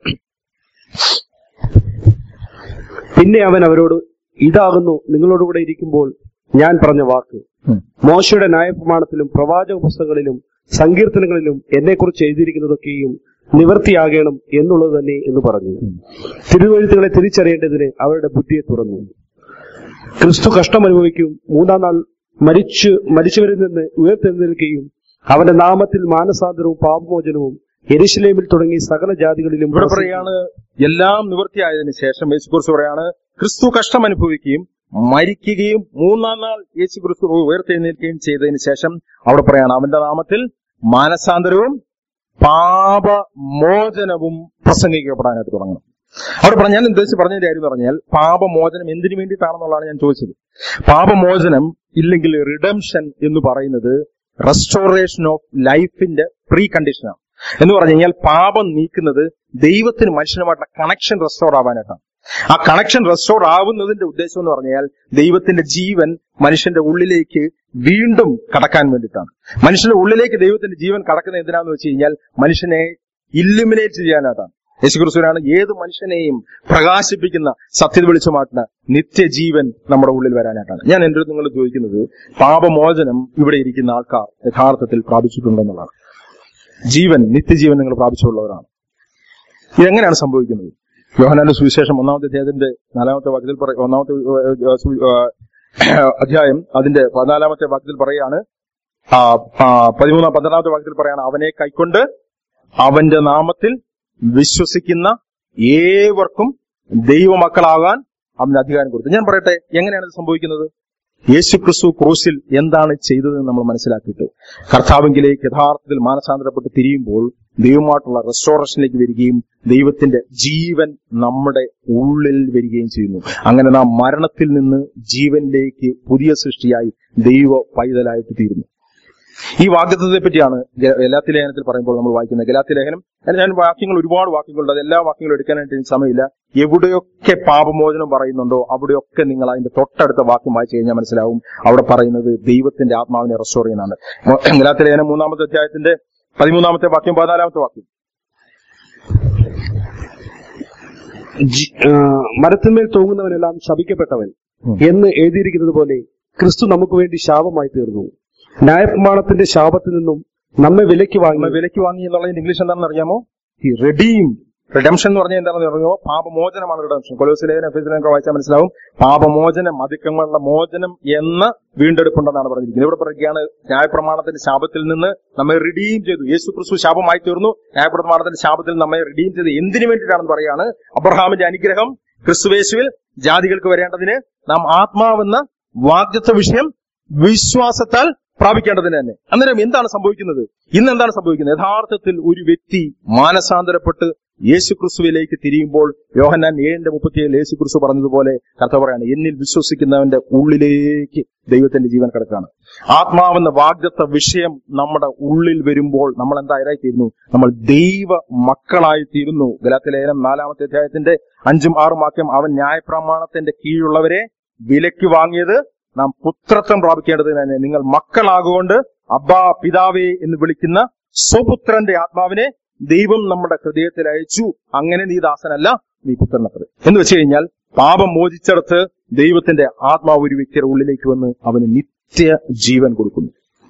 പിന്നെ അവൻ അവരോട് ഇതാകുന്നു നിങ്ങളോടുകൂടെ ഇരിക്കുമ്പോൾ ഞാൻ പറഞ്ഞ വാക്ക് മോശയുടെ ന്യായപ്രമാണത്തിലും പ്രവാചക പുസ്തകങ്ങളിലും സങ്കീർത്തനങ്ങളിലും എന്നെക്കുറിച്ച് എഴുതിയിരിക്കുന്നതൊക്കെയും നിവൃത്തിയാകണം എന്നുള്ളത് തന്നെ എന്ന് പറഞ്ഞു തിരുവഴുത്തുകളെ തിരിച്ചറിയേണ്ടതിന് അവരുടെ ബുദ്ധിയെ തുറന്നു ക്രിസ്തു കഷ്ടം അനുഭവിക്കും മൂന്നാം നാൾ മരിച്ചു മരിച്ചവരിൽ നിന്ന് ഉയർത്തെഴുന്നേൽക്കുകയും അവന്റെ നാമത്തിൽ മാനസാന്തരവും പാപമോചനവും എരിശിലേമിൽ തുടങ്ങി സകല ജാതികളിലും ഇവിടെ പറയാണ് എല്ലാം നിവൃത്തിയായതിനു ശേഷം യേശുക്രിസ്തു പറയാണ് ക്രിസ്തു കഷ്ടം അനുഭവിക്കുകയും മരിക്കുകയും മൂന്നാം നാൾ യേശുക്രിസ്തു ഉയർത്തെഴുന്നേൽക്കുകയും ചെയ്തതിനു ശേഷം അവിടെ പറയാണ് അവന്റെ നാമത്തിൽ മാനസാന്തരവും പാപമോചനവും പ്രസംഗിക്കപ്പെടാനായിട്ട് തുടങ്ങണം അവിടെ പറഞ്ഞ ഞാൻ ഉദ്ദേശിച്ച് പറഞ്ഞതിന്റെ കാര്യം എന്ന് പറഞ്ഞാൽ പാപമോചനം എന്തിനു വേണ്ടിയിട്ടാണെന്നുള്ളതാണ് ഞാൻ ചോദിച്ചത് പാപമോചനം ഇല്ലെങ്കിൽ റിഡംഷൻ എന്ന് പറയുന്നത് റെസ്റ്റോറേഷൻ ഓഫ് ലൈഫിന്റെ പ്രീ കണ്ടീഷനാണ് എന്ന് പറഞ്ഞു കഴിഞ്ഞാൽ പാപം നീക്കുന്നത് ദൈവത്തിന് മനുഷ്യനുമായിട്ടുള്ള കണക്ഷൻ റെസ്റ്റോർ ആവാനായിട്ടാണ് ആ കണക്ഷൻ റെസ്റ്റോർ ആവുന്നതിന്റെ ഉദ്ദേശം എന്ന് പറഞ്ഞാൽ ദൈവത്തിന്റെ ജീവൻ മനുഷ്യന്റെ ഉള്ളിലേക്ക് വീണ്ടും കടക്കാൻ വേണ്ടിയിട്ടാണ് മനുഷ്യന്റെ ഉള്ളിലേക്ക് ദൈവത്തിന്റെ ജീവൻ കടക്കുന്നത് എന്തിനാന്ന് വെച്ച് കഴിഞ്ഞാൽ മനുഷ്യനെ ഇല്ലുമിനേറ്റ് ചെയ്യാനായിട്ടാണ് യേശുക്രിസ്തുവിനാണ് ഏത് മനുഷ്യനെയും പ്രകാശിപ്പിക്കുന്ന സത്യത വെളിച്ചമായിട്ടുള്ള നിത്യജീവൻ നമ്മുടെ ഉള്ളിൽ വരാനായിട്ടാണ് ഞാൻ എന്റെ നിങ്ങൾ ചോദിക്കുന്നത് പാപമോചനം ഇവിടെ ഇരിക്കുന്ന ആൾക്കാർ യഥാർത്ഥത്തിൽ പ്രാപിച്ചിട്ടുണ്ടെന്നുള്ളതാണ് ജീവൻ നിത്യജീവൻ നിങ്ങൾ പ്രാപിച്ചുള്ളവരാണ് ഇതെങ്ങനെയാണ് സംഭവിക്കുന്നത് യോഹനാന്റെ സുവിശേഷം ഒന്നാമത്തെ അധ്യായത്തിന്റെ നാലാമത്തെ വാക്യത്തിൽ പറ ഒന്നാമത്തെ ഏഹ്, ഏഹ്, സു- ഏഹ്, അധ്യായം അതിന്റെ പതിനാലാമത്തെ വാക്യത്തിൽ പറയാണ് ആ, ആ, പതിമൂന്നാം പന്ത്രണ്ടാമത്തെ വാക്യത്തിൽ പറയാണ് അവനെ കൈക്കൊണ്ട് അവന്റെ നാമത്തിൽ വിശ്വസിക്കുന്ന ഏവർക്കും ദൈവമക്കളാകാൻ അവന് അധികാരം കൊടുത്തു ഞാൻ പറയട്ടെ എങ്ങനെയാണ് ഇത് സംഭവിക്കുന്നത് യേശു ക്രിസ്തു ക്രൂശിൽ എന്താണ് ചെയ്തതെന്ന് നമ്മൾ മനസ്സിലാക്കിയിട്ട് കർത്താവിങ്കിലേക്ക് യഥാർത്ഥത്തിൽ മാനസാന്തരപ്പെട്ട് തിരിയുമ്പോൾ ദൈവമായിട്ടുള്ള റെസ്റ്റോറേഷനിലേക്ക് വരികയും ദൈവത്തിന്റെ ജീവൻ നമ്മുടെ ഉള്ളിൽ വരികയും ചെയ്യുന്നു അങ്ങനെ നാം മരണത്തിൽ നിന്ന് ജീവനിലേക്ക് പുതിയ സൃഷ്ടിയായി ദൈവ പൈതലായിട്ട് തീരുന്നു ഈ വാഗ്ദത്തത്തെ പറ്റിയാണ് ഗ- ഗലാത്തി ലേഖനത്തിൽ പറയുമ്പോൾ നമ്മൾ വായിക്കുന്നത് ഗലാത്തി ലേഖനം അതിൽ ഞാൻ വാക്യങ്ങൾ ഒരുപാട് വാക്യങ്ങളുണ്ട് അത് എല്ലാ വാക്യങ്ങളും എടുക്കാനായിട്ട് എനിക്ക് സമയമില്ല എവിടെയൊക്കെ പാപമോചനം പറയുന്നുണ്ടോ അവിടെയൊക്കെ നിങ്ങൾ അതിന്റെ തൊട്ടടുത്ത വാക്യം വായിച്ചു കഴിഞ്ഞാൽ മനസ്സിലാവും അവിടെ പറയുന്നത് ദൈവത്തിന്റെ ആത്മാവിനെ റെസ്റ്റോർ ചെയ്യുന്നതാണ് ഗലാത്തി ലേഖനം മൂന്നാമത്തെ അധ്യായത്തിന്റെ പതിമൂന്നാമത്തെ വാക്യം പതിനാലാമത്തെ വാക്യം ജി- ആ, മരത്തിന്മേൽ തൂങ്ങുന്നവനെല്ലാം ശപിക്കപ്പെട്ടവൻ ഉം. എന്ന് എഴുതിയിരിക്കുന്നത് പോലെ ക്രിസ്തു നമുക്ക് വേണ്ടി ശാപമായി തീർന്നു ന്യായപ്രമാണത്തിന്റെ ശാപത്തിൽ നിന്നും നമ്മെ വിലയ്ക്ക് വാങ്ങി നമ്മൾ വിലയ്ക്ക് വാങ്ങി എന്നുള്ളതിന്റെ ഇംഗ്ലീഷ് എന്താണെന്ന് അറിയാമോ ഈ റെഡീം റിഡംഷൻ എന്ന് പറഞ്ഞാൽ എന്താണെന്ന് പറയുമോ പാപമോചനമാണ് റിഡംഷൻ കൊലോസിലേഖനം എഫേസിലേഖനം വായിച്ചാൽ മനസ്സിലാവും പാപമോചനം അതിക്രമങ്ങളുടെ മോചനം എന്ന വീണ്ടെടുപ്പുണ്ടെന്നാണ് പറഞ്ഞിരിക്കുന്നത് ഇവിടെ പറയുകയാണ് ന്യായപ്രമാണത്തിന്റെ ശാപത്തിൽ നിന്ന് നമ്മെ റിഡീം ചെയ്തു യേശു ക്രിസ്തു ശാപമായി തീർന്നു ന്യായപ്രമാണത്തിന്റെ ശാപത്തിൽ നമ്മെ റിഡീം ചെയ്ത് എന്തിനു വേണ്ടിയിട്ടാണെന്ന് പറയാണ് അബ്രഹാമിന്റെ അനുഗ്രഹം ക്രിസ്തുവേശുവിൽ ജാതികൾക്ക് വരേണ്ടതിന് നാം ആത്മാവെന്ന വാഗ്ദത്ത വിഷയം വിശ്വാസത്താൽ പ്രാപിക്കേണ്ടതിന് തന്നെ അന്നേരം എന്താണ് സംഭവിക്കുന്നത് ഇന്ന് എന്താണ് സംഭവിക്കുന്നത് യഥാർത്ഥത്തിൽ ഒരു വ്യക്തി മാനസാന്തരപ്പെട്ട് യേശു ക്രിസ്തുവിലേക്ക് തിരിയുമ്പോൾ യോഹന്നാൻ ഏഴിന്റെ മുപ്പത്തിയേഴ് യേശു ക്രിസ്തു പറഞ്ഞതുപോലെ കഥ പറയാണ് എന്നിൽ വിശ്വസിക്കുന്നവന്റെ ഉള്ളിലേക്ക് ദൈവത്തിന്റെ ജീവൻ കിടക്കുകയാണ് ആത്മാവെന്ന വാഗ്ദത്ത വിഷയം നമ്മുടെ ഉള്ളിൽ വരുമ്പോൾ നമ്മൾ എന്തായി തീരുന്നു നമ്മൾ ദൈവ മക്കളായി തീരുന്നു ഗലാത്തിലേനം നാലാമത്തെ അധ്യായത്തിന്റെ അഞ്ചും ആറും വാക്യം അവൻ ന്യായപ്രമാണത്തിന്റെ കീഴുള്ളവരെ വിലയ്ക്ക് വാങ്ങിയത് നാം പുത്രത്വം പ്രാപിക്കേണ്ടതിന് തന്നെ നിങ്ങൾ മക്കളാകൊണ്ട് അബ്ബാ പിതാവേ എന്ന് വിളിക്കുന്ന സ്വപുത്രന്റെ ആത്മാവിനെ ദൈവം നമ്മുടെ ഹൃദയത്തിൽ അയച്ചു അങ്ങനെ നീ ദാസനല്ല നീ പുത്രനത്ര എന്ന് വെച്ച് കഴിഞ്ഞാൽ പാപം മോചിച്ചെടുത്ത് ദൈവത്തിന്റെ ആത്മാവ് ഒരു വ്യക്തിയുടെ ഉള്ളിലേക്ക് വന്ന് അവന് നിത്യ ജീവൻ കൊടുക്കുന്നു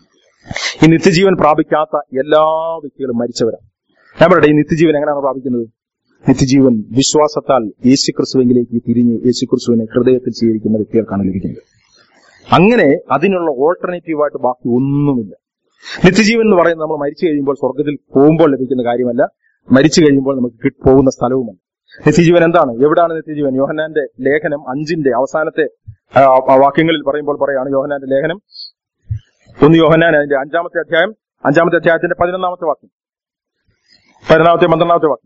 ഈ നിത്യജീവൻ പ്രാപിക്കാത്ത എല്ലാ വ്യക്തികളും മരിച്ചവരാണ് ഞാൻ പറയട്ടെ ഈ നിത്യജീവൻ എങ്ങനെയാണ് പ്രാപിക്കുന്നത് നിത്യജീവൻ വിശ്വാസത്താൽ യേശുക്രിസ്തുവെങ്കിലേക്ക് തിരിഞ്ഞ് യേശുക്രിസ്തുവിനെ ഹൃദയത്തിൽ സ്വീകരിക്കുന്ന വ്യക്തികൾക്കാണ് ലഭിക്കുന്നത് അങ്ങനെ അതിനുള്ള ഓൾട്ടർനേറ്റീവായിട്ട് ബാക്കി ഒന്നുമില്ല നിത്യജീവൻ എന്ന് പറയുന്നത് നമ്മൾ മരിച്ചു കഴിയുമ്പോൾ സ്വർഗത്തിൽ പോകുമ്പോൾ ലഭിക്കുന്ന കാര്യമല്ല മരിച്ചു കഴിയുമ്പോൾ നമുക്ക് കിട്ട് പോകുന്ന സ്ഥലവുമല്ല നിത്യജീവൻ എന്താണ് എവിടാണ് നിത്യജീവൻ യോഹനാന്റെ ലേഖനം അഞ്ചിന്റെ അവസാനത്തെ ആ, ആ വാക്യങ്ങളിൽ പറയുമ്പോൾ പറയാണ് യോഹനാന്റെ ലേഖനം ഒന്ന് യോഹനാൻ അതിന്റെ അഞ്ചാമത്തെ അധ്യായം അഞ്ചാമത്തെ അധ്യായത്തിന്റെ പതിനൊന്നാമത്തെ വാക്യം പതിനൊന്നാമത്തെ പന്ത്രണ്ടാമത്തെ വാക്യം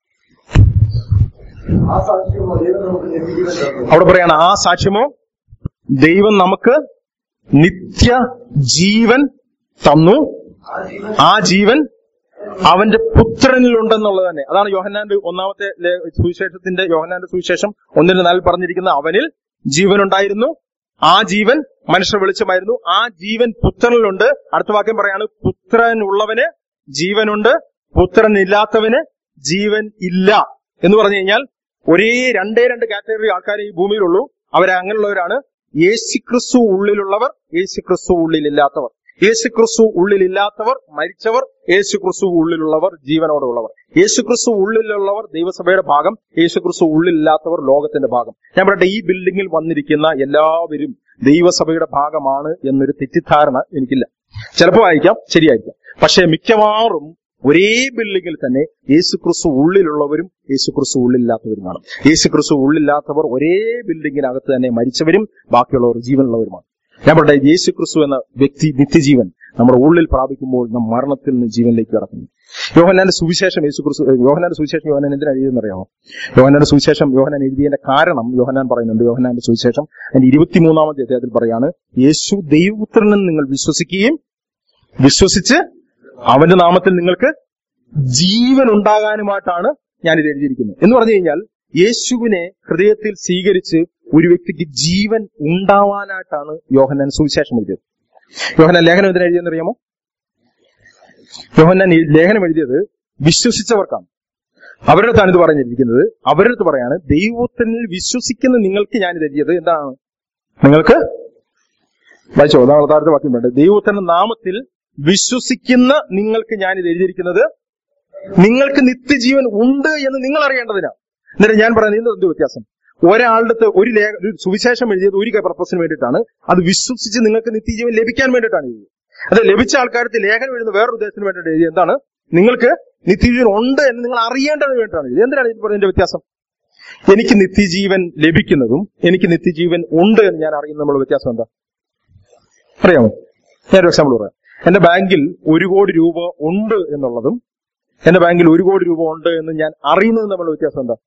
ആ സാക്ഷ്യമോ ദൈവം നമുക്ക് നിത്യജീവൻ തന്നു അവിടെ പറയാണ് ആ സാക്ഷ്യമോ ദൈവം നമുക്ക് നിത്യ ജീവൻ തന്നു ആ ജീവൻ ആ ജീവൻ അവന്റെ പുത്രനിലുണ്ടെന്നുള്ളത് തന്നെ അതാണ് യോഹന്നാന്റെ ഒന്നാമത്തെ ലേ- സുവിശേഷത്തിന്റെ യോഹന്നാന്റെ സുവിശേഷം ഒന്നിന്റെ നാലിൽ പറഞ്ഞിരിക്കുന്ന അവനിൽ ജീവൻ ഉണ്ടായിരുന്നു ആ ജീവൻ മനുഷ്യ വെളിച്ചമായിരുന്നു ആ ജീവൻ പുത്രനിലുണ്ട് അടുത്ത വാക്യം പറയാണ് പുത്രനുള്ളവന് ജീവനുണ്ട് പുത്രനില്ലാത്തവന് ജീവൻ ഇല്ല എന്ന് പറഞ്ഞു കഴിഞ്ഞാൽ ഒരേ രണ്ടേ രണ്ട് കാറ്റഗറി ആൾക്കാരെ ഈ ഭൂമിയിലുള്ളൂ അവരെ അങ്ങനെയുള്ളവരാണ് യേശുക്രിസ്തു ഉള്ളിലുള്ളവർ യേശുക്രിസ്തു ഉള്ളിലില്ലാത്തവർ യേശുക്രിസ്തു ഉള്ളിലില്ലാത്തവർ മരിച്ചവർ യേശുക്രിസ്തു ഉള്ളിലുള്ളവർ ജീവനോടുള്ളവർ യേശുക്രിസ്തു ഉള്ളിലുള്ളവർ ദൈവസഭയുടെ ഭാഗം യേശുക്രിസ്തു ഉള്ളിലില്ലാത്തവർ ലോകത്തിന്റെ ഭാഗം ഞാൻ പറയട്ടെ ഈ ബിൽഡിങ്ങിൽ വന്നിരിക്കുന്ന എല്ലാവരും ദൈവസഭയുടെ ഭാഗമാണ് എന്നൊരു തെറ്റിദ്ധാരണ എനിക്കില്ല ചിലപ്പോൾ ആയിരിക്കാം ശരിയായിരിക്കാം പക്ഷേ മിക്കവാറും ഒരേ ബിൽഡിങ്ങിൽ തന്നെ യേശുക്രിസ്തു ഉള്ളിലുള്ളവരും യേശുക്രിസ്തു ഉള്ളിലില്ലാത്തവരുമാണ് യേശുക്രിസ്തു ഉള്ളില്ലാത്തവർ ഒരേ ബിൽഡിങ്ങിനകത്ത് തന്നെ മരിച്ചവരും ബാക്കിയുള്ളവർ ജീവനുള്ളവരുമാണ് ഞാൻ പറയട്ടെ യേശുക്രിസ്തു എന്ന വ്യക്തി നിത്യജീവൻ നമ്മുടെ ഉള്ളിൽ പ്രാപിക്കുമ്പോൾ നാം മരണത്തിൽ നിന്ന് ജീവനിലേക്ക് കടക്കുന്നു യോഹനാന്റെ സുവിശേഷം യേശുക്രിസ്തു യോഹനാന്റെ സുവിശേഷം യോഹനാൻ എന്തിനാണ് എഴുതിയെന്നറിയാമോ യോഹനാന്റെ സുവിശേഷം യോഹനാൻ എഴുതിയതിന്റെ കാരണം യോഹനാൻ പറയുന്നുണ്ട് യോഹനാന്റെ സുവിശേഷം അതിന്റെ ഇരുപത്തിമൂന്നാമത്തെ അധ്യായത്തിൽ പറയാണ് യേശു ദൈവപുത്രനെന്ന് നിങ്ങൾ വിശ്വസിക്കുകയും വിശ്വസിച്ച് അവന്റെ നാമത്തിൽ നിങ്ങൾക്ക് ജീവൻ ഉണ്ടാകാനുമായിട്ടാണ് ഞാനിത് എഴുതിയിരിക്കുന്നത് എന്ന് പറഞ്ഞു കഴിഞ്ഞാൽ യേശുവിനെ ഹൃദയത്തിൽ സ്വീകരിച്ച് ഒരു വ്യക്തിക്ക് ജീവൻ ഉണ്ടാവാനായിട്ടാണ് യോഹന്നാൻ സുവിശേഷം എഴുതിയത് യോഹന്നാൻ ലേഖനം എന്തിനാ എഴുതിയെന്നറിയാമോ യോഹന്നാൻ ഈ ലേഖനം എഴുതിയത് വിശ്വസിച്ചവർക്കാണ് അവരുടെ അടുത്താണ് ഇത് പറഞ്ഞിരിക്കുന്നത് അവരുടെ അടുത്ത് പറയാണ് ദൈവത്തിൽ വിശ്വസിക്കുന്ന നിങ്ങൾക്ക് ഞാൻ ഇത് എഴുതിയത് എന്താണ് നിങ്ങൾക്ക് വായിച്ചോ അതാണ് താഴത്തെ വാക്യം വേണ്ടത് ദൈവത്തിന്റെ നാമത്തിൽ വിശ്വസിക്കുന്ന നിങ്ങൾക്ക് ഞാൻ ഇത് എഴുതിയിരിക്കുന്നത് നിങ്ങൾക്ക് നിത്യജീവൻ ഉണ്ട് എന്ന് നിങ്ങൾ അറിയേണ്ടതിനാണ് എന്നിട്ട് ഞാൻ പറയുന്നത് ഇതിന്റെ എന്ത് വ്യത്യാസം ഒരാളുടെ അടുത്ത് ഒരു ലേഖ ഒരു സുവിശേഷം എഴുതിയത് ഒരു പർപ്പസിന് വേണ്ടിയിട്ടാണ് അത് വിശ്വസിച്ച് നിങ്ങൾക്ക് നിത്യജീവൻ ലഭിക്കാൻ വേണ്ടിയിട്ടാണ് എഴുതിയത് അത് ലഭിച്ച ആൾക്കാർക്ക് ലേഖനം എഴുതുന്ന വേറൊരു ഉദ്ദേശത്തിന് വേണ്ടിയിട്ട് എഴുതിയത് എന്താണ് നിങ്ങൾക്ക് നിത്യജീവൻ ഉണ്ട് എന്ന് നിങ്ങൾ അറിയേണ്ടതിന് വേണ്ടിയിട്ടാണ് എഴുതിയത് എന്തിനാണ് ഇത് പറയുന്നതിന്റെ വ്യത്യാസം എനിക്ക് നിത്യജീവൻ ലഭിക്കുന്നതും എനിക്ക് നിത്യജീവൻ ഉണ്ട് എന്ന് ഞാൻ അറിയുന്ന നമ്മുടെ വ്യത്യാസം എന്താ അറിയാമോ ഞാനൊരു എക്സാമ്പിൾ പറയാം എന്റെ ബാങ്കിൽ ഒരു കോടി രൂപ ഉണ്ട് എന്നുള്ളതും എന്റെ ബാങ്കിൽ ഒരു കോടി രൂപ ഉണ്ട് എന്ന് ഞാൻ അറിയുന്നതും തമ്മിലുള്ള വ്യത്യാസം എന്താ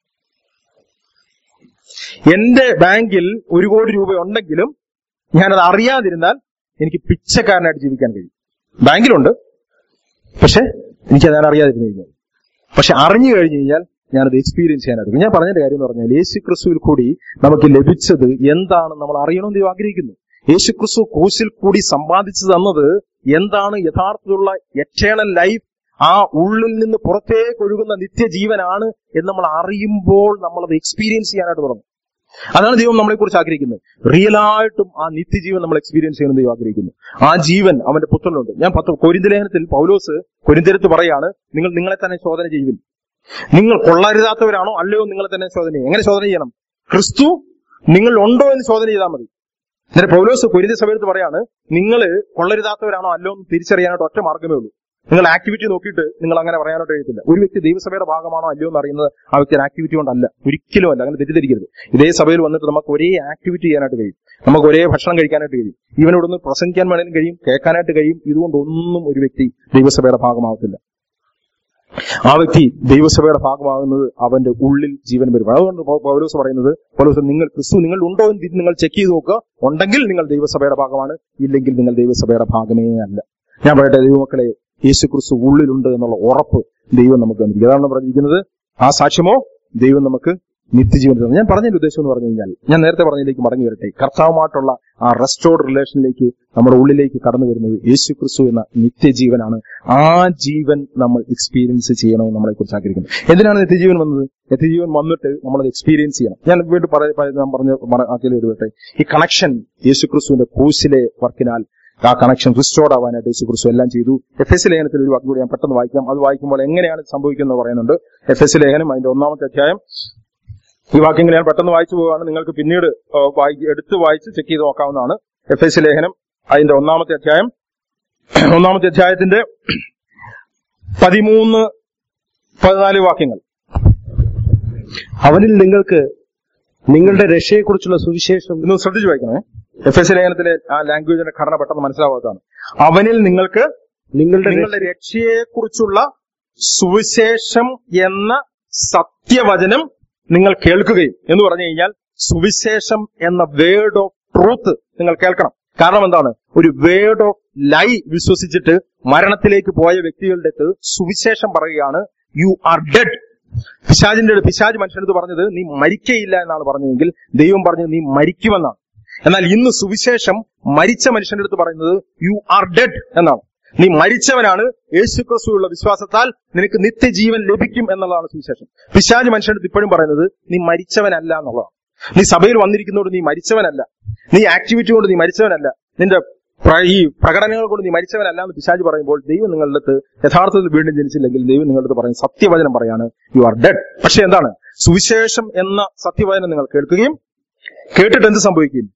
എന്റെ ബാങ്കിൽ ഒരു കോടി രൂപ ഉണ്ടെങ്കിലും ഞാനത് അറിയാതിരുന്നാൽ എനിക്ക് പിച്ചക്കാരനായിട്ട് ജീവിക്കാൻ കഴിയും ബാങ്കിലുണ്ട് പക്ഷെ എനിക്ക് ഞാൻ അറിയാതിരുന്നു കഴിഞ്ഞാൽ പക്ഷെ അറിഞ്ഞു കഴിഞ്ഞു കഴിഞ്ഞാൽ ഞാനത് എക്സ്പീരിയൻസ് ചെയ്യാനായിട്ട് ഞാൻ പറഞ്ഞതിന്റെ കാര്യം എന്ന് പറഞ്ഞാൽ യേശു ക്രിസ്തുവിൽ കൂടി നമുക്ക് ലഭിച്ചത് എന്താണ് നമ്മൾ അറിയണമെന്ന് ദൈവം ആഗ്രഹിക്കുന്നു യേശു ക്രിസ്തു ക്രൂശിൽ കൂടി സമ്പാദിച്ചു തന്നത് എന്താണ് യഥാർത്ഥത്തിലുള്ള എറ്റേണൽ ലൈഫ് ആ ഉള്ളിൽ നിന്ന് പുറത്തേക്ക് ഒഴുകുന്ന നിത്യജീവനാണ് എന്ന് നമ്മൾ അറിയുമ്പോൾ നമ്മളത് എക്സ്പീരിയൻസ് ചെയ്യാനായിട്ട് തുടങ്ങും അതാണ് ദൈവം നമ്മളെ കുറിച്ച് ആഗ്രഹിക്കുന്നത് റിയലായിട്ടും ആ നിത്യജീവൻ നമ്മൾ എക്സ്പീരിയൻസ് ചെയ്യണം ദൈവം ആഗ്രഹിക്കുന്നു ആ ജീവൻ അവന്റെ പുത്രനുണ്ട് ഞാൻ പത്ത് കൊരിന്ത ലേഖനത്തിൽ പൗലോസ് കൊരിന്തരത്ത് പറയാണ് നിങ്ങൾ നിങ്ങളെ തന്നെ ശോധന ചെയ്യുവിൻ നിങ്ങൾ കൊള്ളരുതാത്തവരാണോ അല്ലയോ നിങ്ങളെ തന്നെ ശോധന ചെയ്യും എങ്ങനെ ശോധന ചെയ്യണം ക്രിസ്തു നിങ്ങൾ ഉണ്ടോ എന്ന് ശോധന ചെയ്താൽ മതി എന്നിട്ട് പൗലോസ് കൊരിന്ത സഭയത്ത് പറയാണ് നിങ്ങൾ കൊള്ളരുതാത്തവരാണോ അല്ലോ എന്ന് തിരിച്ചറിയാനായിട്ട് ഒറ്റ മാർഗ്ഗമേ ഉള്ളൂ നിങ്ങൾ ആക്ടിവിറ്റി നോക്കിയിട്ട് നിങ്ങൾ അങ്ങനെ പറയാനായിട്ട് കഴിയത്തില്ല ഒരു വ്യക്തി ദൈവസഭയുടെ ഭാഗമാണോ അല്ലയോ എന്ന് അറിയുന്നത് ആ വ്യക്തി ആക്ടിവിറ്റി കൊണ്ടല്ല ഒരിക്കലും അല്ല അങ്ങനെ തെറ്റിദ്ധരിക്കരുത് ഇതേ സഭയിൽ വന്നിട്ട് നമുക്ക് ഒരേ ആക്ടിവിറ്റി ചെയ്യാനായിട്ട് കഴിയും നമുക്ക് ഒരേ ഭക്ഷണം കഴിക്കാനായിട്ട് കഴിയും ഇവനോടൊന്ന് പ്രസംഗിക്കാൻ വേണമെങ്കിലും കഴിയും കേൾക്കാനായിട്ട് കഴിയും ഇതുകൊണ്ടൊന്നും ഒരു വ്യക്തി ദൈവസഭയുടെ ഭാഗമാകത്തില്ല ആ വ്യക്തി ദൈവസഭയുടെ ഭാഗമാകുന്നത് അവന്റെ ഉള്ളിൽ ജീവൻ വരും അതുകൊണ്ട് പൗ- പൗലോസ് പറയുന്നത് പൗലോസ് നിങ്ങൾ ക്രിസ്തു നിങ്ങൾ ഉണ്ടോ എന്ന് തിരിഞ്ഞ് നിങ്ങൾ ചെക്ക് ചെയ്ത് നോക്കുക ഉണ്ടെങ്കിൽ നിങ്ങൾ ദൈവസഭയുടെ ഭാഗമാണ് ഇല്ലെങ്കിൽ നിങ്ങൾ ദൈവസഭയുടെ ഭാഗമേ അല്ല ഞാൻ പറയട്ടെ ദൈവമക്കളെ യേശു ക്രിസ്തു ഉള്ളിലുണ്ട് എന്നുള്ള ഉറപ്പ് ദൈവം നമുക്ക് തന്നിരിക്കും അതാണ് പറഞ്ഞിരിക്കുന്നത് ആ സാക്ഷ്യമോ ദൈവം നമുക്ക് നിത്യജീവൻ തന്നു ഞാൻ പറഞ്ഞതിന്റെ ഉദ്ദേശം എന്ന് പറഞ്ഞു കഴിഞ്ഞാൽ ഞാൻ നേരത്തെ പറഞ്ഞതിലേക്ക് മടങ്ങി വരട്ടെ കർത്താവുമായിട്ടുള്ള ആ റെസ്റ്റോർഡ് റിലേഷനിലേക്ക് നമ്മുടെ ഉള്ളിലേക്ക് കടന്നു വരുന്നത് യേശു ക്രിസ്തു എന്ന നിത്യജീവനാണ് ആ ജീവൻ നമ്മൾ എക്സ്പീരിയൻസ് ചെയ്യണമെന്ന് നമ്മളെ കുറിച്ച് ആഗ്രഹിക്കുന്നത് എന്തിനാണ് നിത്യജീവൻ വന്നത് നിത്യജീവൻ വന്നിട്ട് നമ്മളത് എക്സ്പീരിയൻസ് ചെയ്യണം ഞാൻ വീണ്ടും പറയ- പറയ- ഞാൻ പറഞ്ഞ ആക്കിയ വരട്ടെ ഈ കണക്ഷൻ യേശു ക്രിസ്തുവിന്റെ ക്രൂശിലെ വർക്കിനാൽ ആ കണക്ഷൻ റിസ്റ്റോർഡ് ആവാനായിട്ട് യേശു ക്രിസ്തു എല്ലാം ചെയ്തു എഫ് എസ് ലേഖനത്തിൽ ഒരു വാക്ക് കൂടി ഞാൻ പെട്ടെന്ന് വായിക്കാം അത് വായിക്കുമ്പോൾ എങ്ങനെയാണ് ഇത് സംഭവിക്കുന്നത് പറയുന്നുണ്ട് എഫ് എസ് ലേഖനം അതിന്റെ ഒന്നാമത്തെ അധ്യായം ഈ വാക്യങ്ങൾ ഞാൻ പെട്ടെന്ന് വായിച്ചു പോവുകയാണ് നിങ്ങൾക്ക് പിന്നീട് ആ, വായി- എടുത്ത് വായിച്ച് ചെക്ക് ചെയ്ത് നോക്കാവുന്നതാണ് എഫ് എസ് ലേഖനം അതിന്റെ ഒന്നാമത്തെ അധ്യായം ഒന്നാമത്തെ അധ്യായത്തിന്റെ പതിമൂന്ന് പതിനാല് വാക്യങ്ങൾ അവനിൽ നിങ്ങൾക്ക് നിങ്ങളുടെ രക്ഷയെക്കുറിച്ചുള്ള സുവിശേഷം ഇന്ന് ശ്രദ്ധിച്ചു വായിക്കണേ എഫ് എസ് ലേഖനത്തിലെ ആ ലാംഗ്വേജിന്റെ ഘടന പെട്ടെന്ന് മനസ്സിലാവാത്തതാണ് അവനിൽ നിങ്ങൾക്ക് നിങ്ങളുടെ നിങ്ങളുടെ രക്ഷയെക്കുറിച്ചുള്ള സുവിശേഷം എന്ന സത്യവചനം നിങ്ങൾ കേൾക്കുകയും എന്ന് പറഞ്ഞു കഴിഞ്ഞാൽ സുവിശേഷം എന്ന വേർഡ് ഓഫ് ട്രൂത്ത് നിങ്ങൾ കേൾക്കണം കാരണം എന്താണ് ഒരു വേർഡ് ഓഫ് ലൈ വിശ്വസിച്ചിട്ട് മരണത്തിലേക്ക് പോയ വ്യക്തികളുടെ അടുത്ത് സുവിശേഷം പറയുകയാണ് യു ആർ ഡെഡ് പിശാജിന്റെ അടുത്ത് പിശാജ് മനുഷ്യനടുത്ത് പറഞ്ഞത് നീ മരിക്കയില്ല എന്നാണ് പറഞ്ഞതെങ്കിൽ ദൈവം പറഞ്ഞത് നീ മരിക്കുമെന്നാണ് എന്നാൽ ഇന്ന് സുവിശേഷം മരിച്ച മനുഷ്യന്റെ അടുത്ത് പറയുന്നത് യു ആർ ഡെഡ് എന്നാണ് നീ മരിച്ചവനാണ് യേശു ക്രിസ്തുവുള്ള വിശ്വാസത്താൽ നിനക്ക് നിത്യജീവൻ ലഭിക്കും എന്നുള്ളതാണ് സുവിശേഷം പിശാജ് മനുഷ്യന്റെ അടുത്ത് ഇപ്പോഴും പറയുന്നത് നീ മരിച്ചവനല്ല എന്നുള്ളതാണ് നീ സഭയിൽ വന്നിരിക്കുന്നതുകൊണ്ട് നീ മരിച്ചവനല്ല നീ ആക്ടിവിറ്റി കൊണ്ട് നീ മരിച്ചവനല്ല നിന്റെ പ്ര- ഈ പ്രകടനങ്ങൾ കൊണ്ട് നീ മരിച്ചവനല്ല എന്ന് പിശാജ് പറയുമ്പോൾ ദൈവം നിങ്ങളുടെ അടുത്ത് യഥാർത്ഥത്തിൽ വീണ്ടും ജനിച്ചില്ലെങ്കിൽ ദൈവം നിങ്ങളുടെ അടുത്ത് പറയും സത്യവചനം പറയാണ് യു ആർ ഡെഡ് പക്ഷെ എന്താണ് സുവിശേഷം എന്ന സത്യവചനം നിങ്ങൾ കേൾക്കുകയും കേട്ടിട്ട് എന്ത് സംഭവിക്കും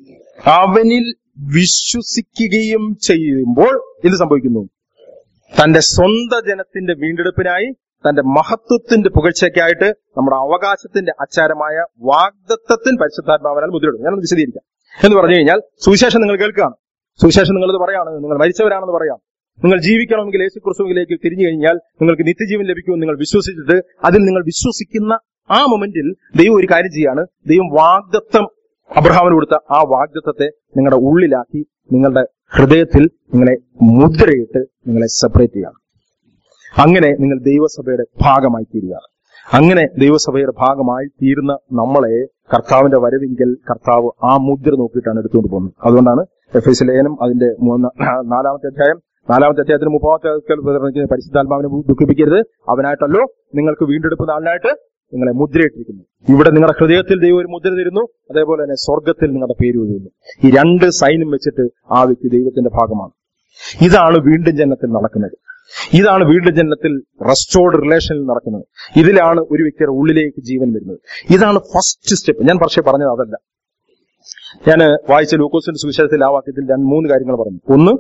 അവനിൽ വിശ്വസിക്കുകയും ചെയ്യുമ്പോൾ എന്ത് സംഭവിക്കുന്നു തന്റെ സ്വന്തം ജനത്തിന്റെ വീണ്ടെടുപ്പിനായി തന്റെ മഹത്വത്തിന്റെ പുകഴ്ചയ്ക്കായിട്ട് നമ്മുടെ അവകാശത്തിന്റെ അച്ചാരമായ വാഗ്ദത്തത്തിന് പരിശുദ്ധാത്മാവനാൽ മുദ്രയിടും ഞാനത് വിശദീകരിക്കാം എന്ന് പറഞ്ഞു കഴിഞ്ഞാൽ സുവിശേഷം നിങ്ങൾ കേൾക്കുകയാണ് സുവിശേഷം നിങ്ങളത് പറയാണ് നിങ്ങൾ മരിച്ചവരാണെന്ന് പറയാം നിങ്ങൾ ജീവിക്കണമെങ്കിൽ യേശു ക്രിസ്തുവിലേക്ക് തിരിഞ്ഞു കഴിഞ്ഞാൽ നിങ്ങൾക്ക് നിത്യജീവൻ ലഭിക്കുമെന്ന് നിങ്ങൾ വിശ്വസിച്ചിട്ട് അതിൽ നിങ്ങൾ വിശ്വസിക്കുന്ന ആ മൊമെന്റിൽ ദൈവം ഒരു കാര്യം ചെയ്യാണ് ദൈവം വാഗ്ദത്തം അബ്രഹാമിന് കൊടുത്ത ആ വാഗ്ദത്തത്തെ നിങ്ങളുടെ ഉള്ളിലാക്കി നിങ്ങളുടെ ഹൃദയത്തിൽ നിങ്ങളെ മുദ്രയിട്ട് നിങ്ങളെ സെപ്പറേറ്റ് ചെയ്യണം അങ്ങനെ നിങ്ങൾ ദൈവസഭയുടെ ഭാഗമായി തീരുകയാണ് അങ്ങനെ ദൈവസഭയുടെ ഭാഗമായി തീരുന്ന നമ്മളെ കർത്താവിന്റെ വരവിങ്കൽ കർത്താവ് ആ മുദ്ര നോക്കിയിട്ടാണ് എടുത്തുകൊണ്ട് പോകുന്നത് അതുകൊണ്ടാണ് എഫ് എസ് ലേഖനം അതിന്റെ മൂന്ന് നാലാമത്തെ അധ്യായം നാലാമത്തെ അധ്യായത്തിന് മുപ്പാമത്തെ പരിശുദ്ധാത്മാവിനെ ദുഃഖിപ്പിക്കരുത് അവനായിട്ടല്ലോ നിങ്ങൾക്ക് വീണ്ടെടുപ്പ് നാളിനായിട്ട് നിങ്ങളെ മുദ്രയിട്ടിരിക്കുന്നു ഇവിടെ നിങ്ങളുടെ ഹൃദയത്തിൽ ദൈവം ഒരു മുദ്ര തരുന്നു അതേപോലെ തന്നെ സ്വർഗത്തിൽ നിങ്ങളുടെ പേര് എഴുതുന്നു ഈ രണ്ട് സൈനും വെച്ചിട്ട് ആ വ്യക്തി ദൈവത്തിന്റെ ഭാഗമാണ് ഇതാണ് വീണ്ടും ജനനത്തിൽ നടക്കുന്നത് ഇതാണ് വീണ്ടും ജനനത്തിൽ റെസ്റ്റോർഡ് റിലേഷനിൽ നടക്കുന്നത് ഇതിലാണ് ഒരു വ്യക്തിയുടെ ഉള്ളിലേക്ക് ജീവൻ വരുന്നത് ഇതാണ് ഫസ്റ്റ് സ്റ്റെപ്പ് ഞാൻ പക്ഷേ പറഞ്ഞത് അതല്ല ഞാൻ വായിച്ച ലൂക്കോസിന്റെ സുവിശേഷത്തിൽ ആ വാക്യത്തിൽ രണ്ട് മൂന്ന് കാര്യങ്ങൾ പറഞ്ഞു ഒന്ന്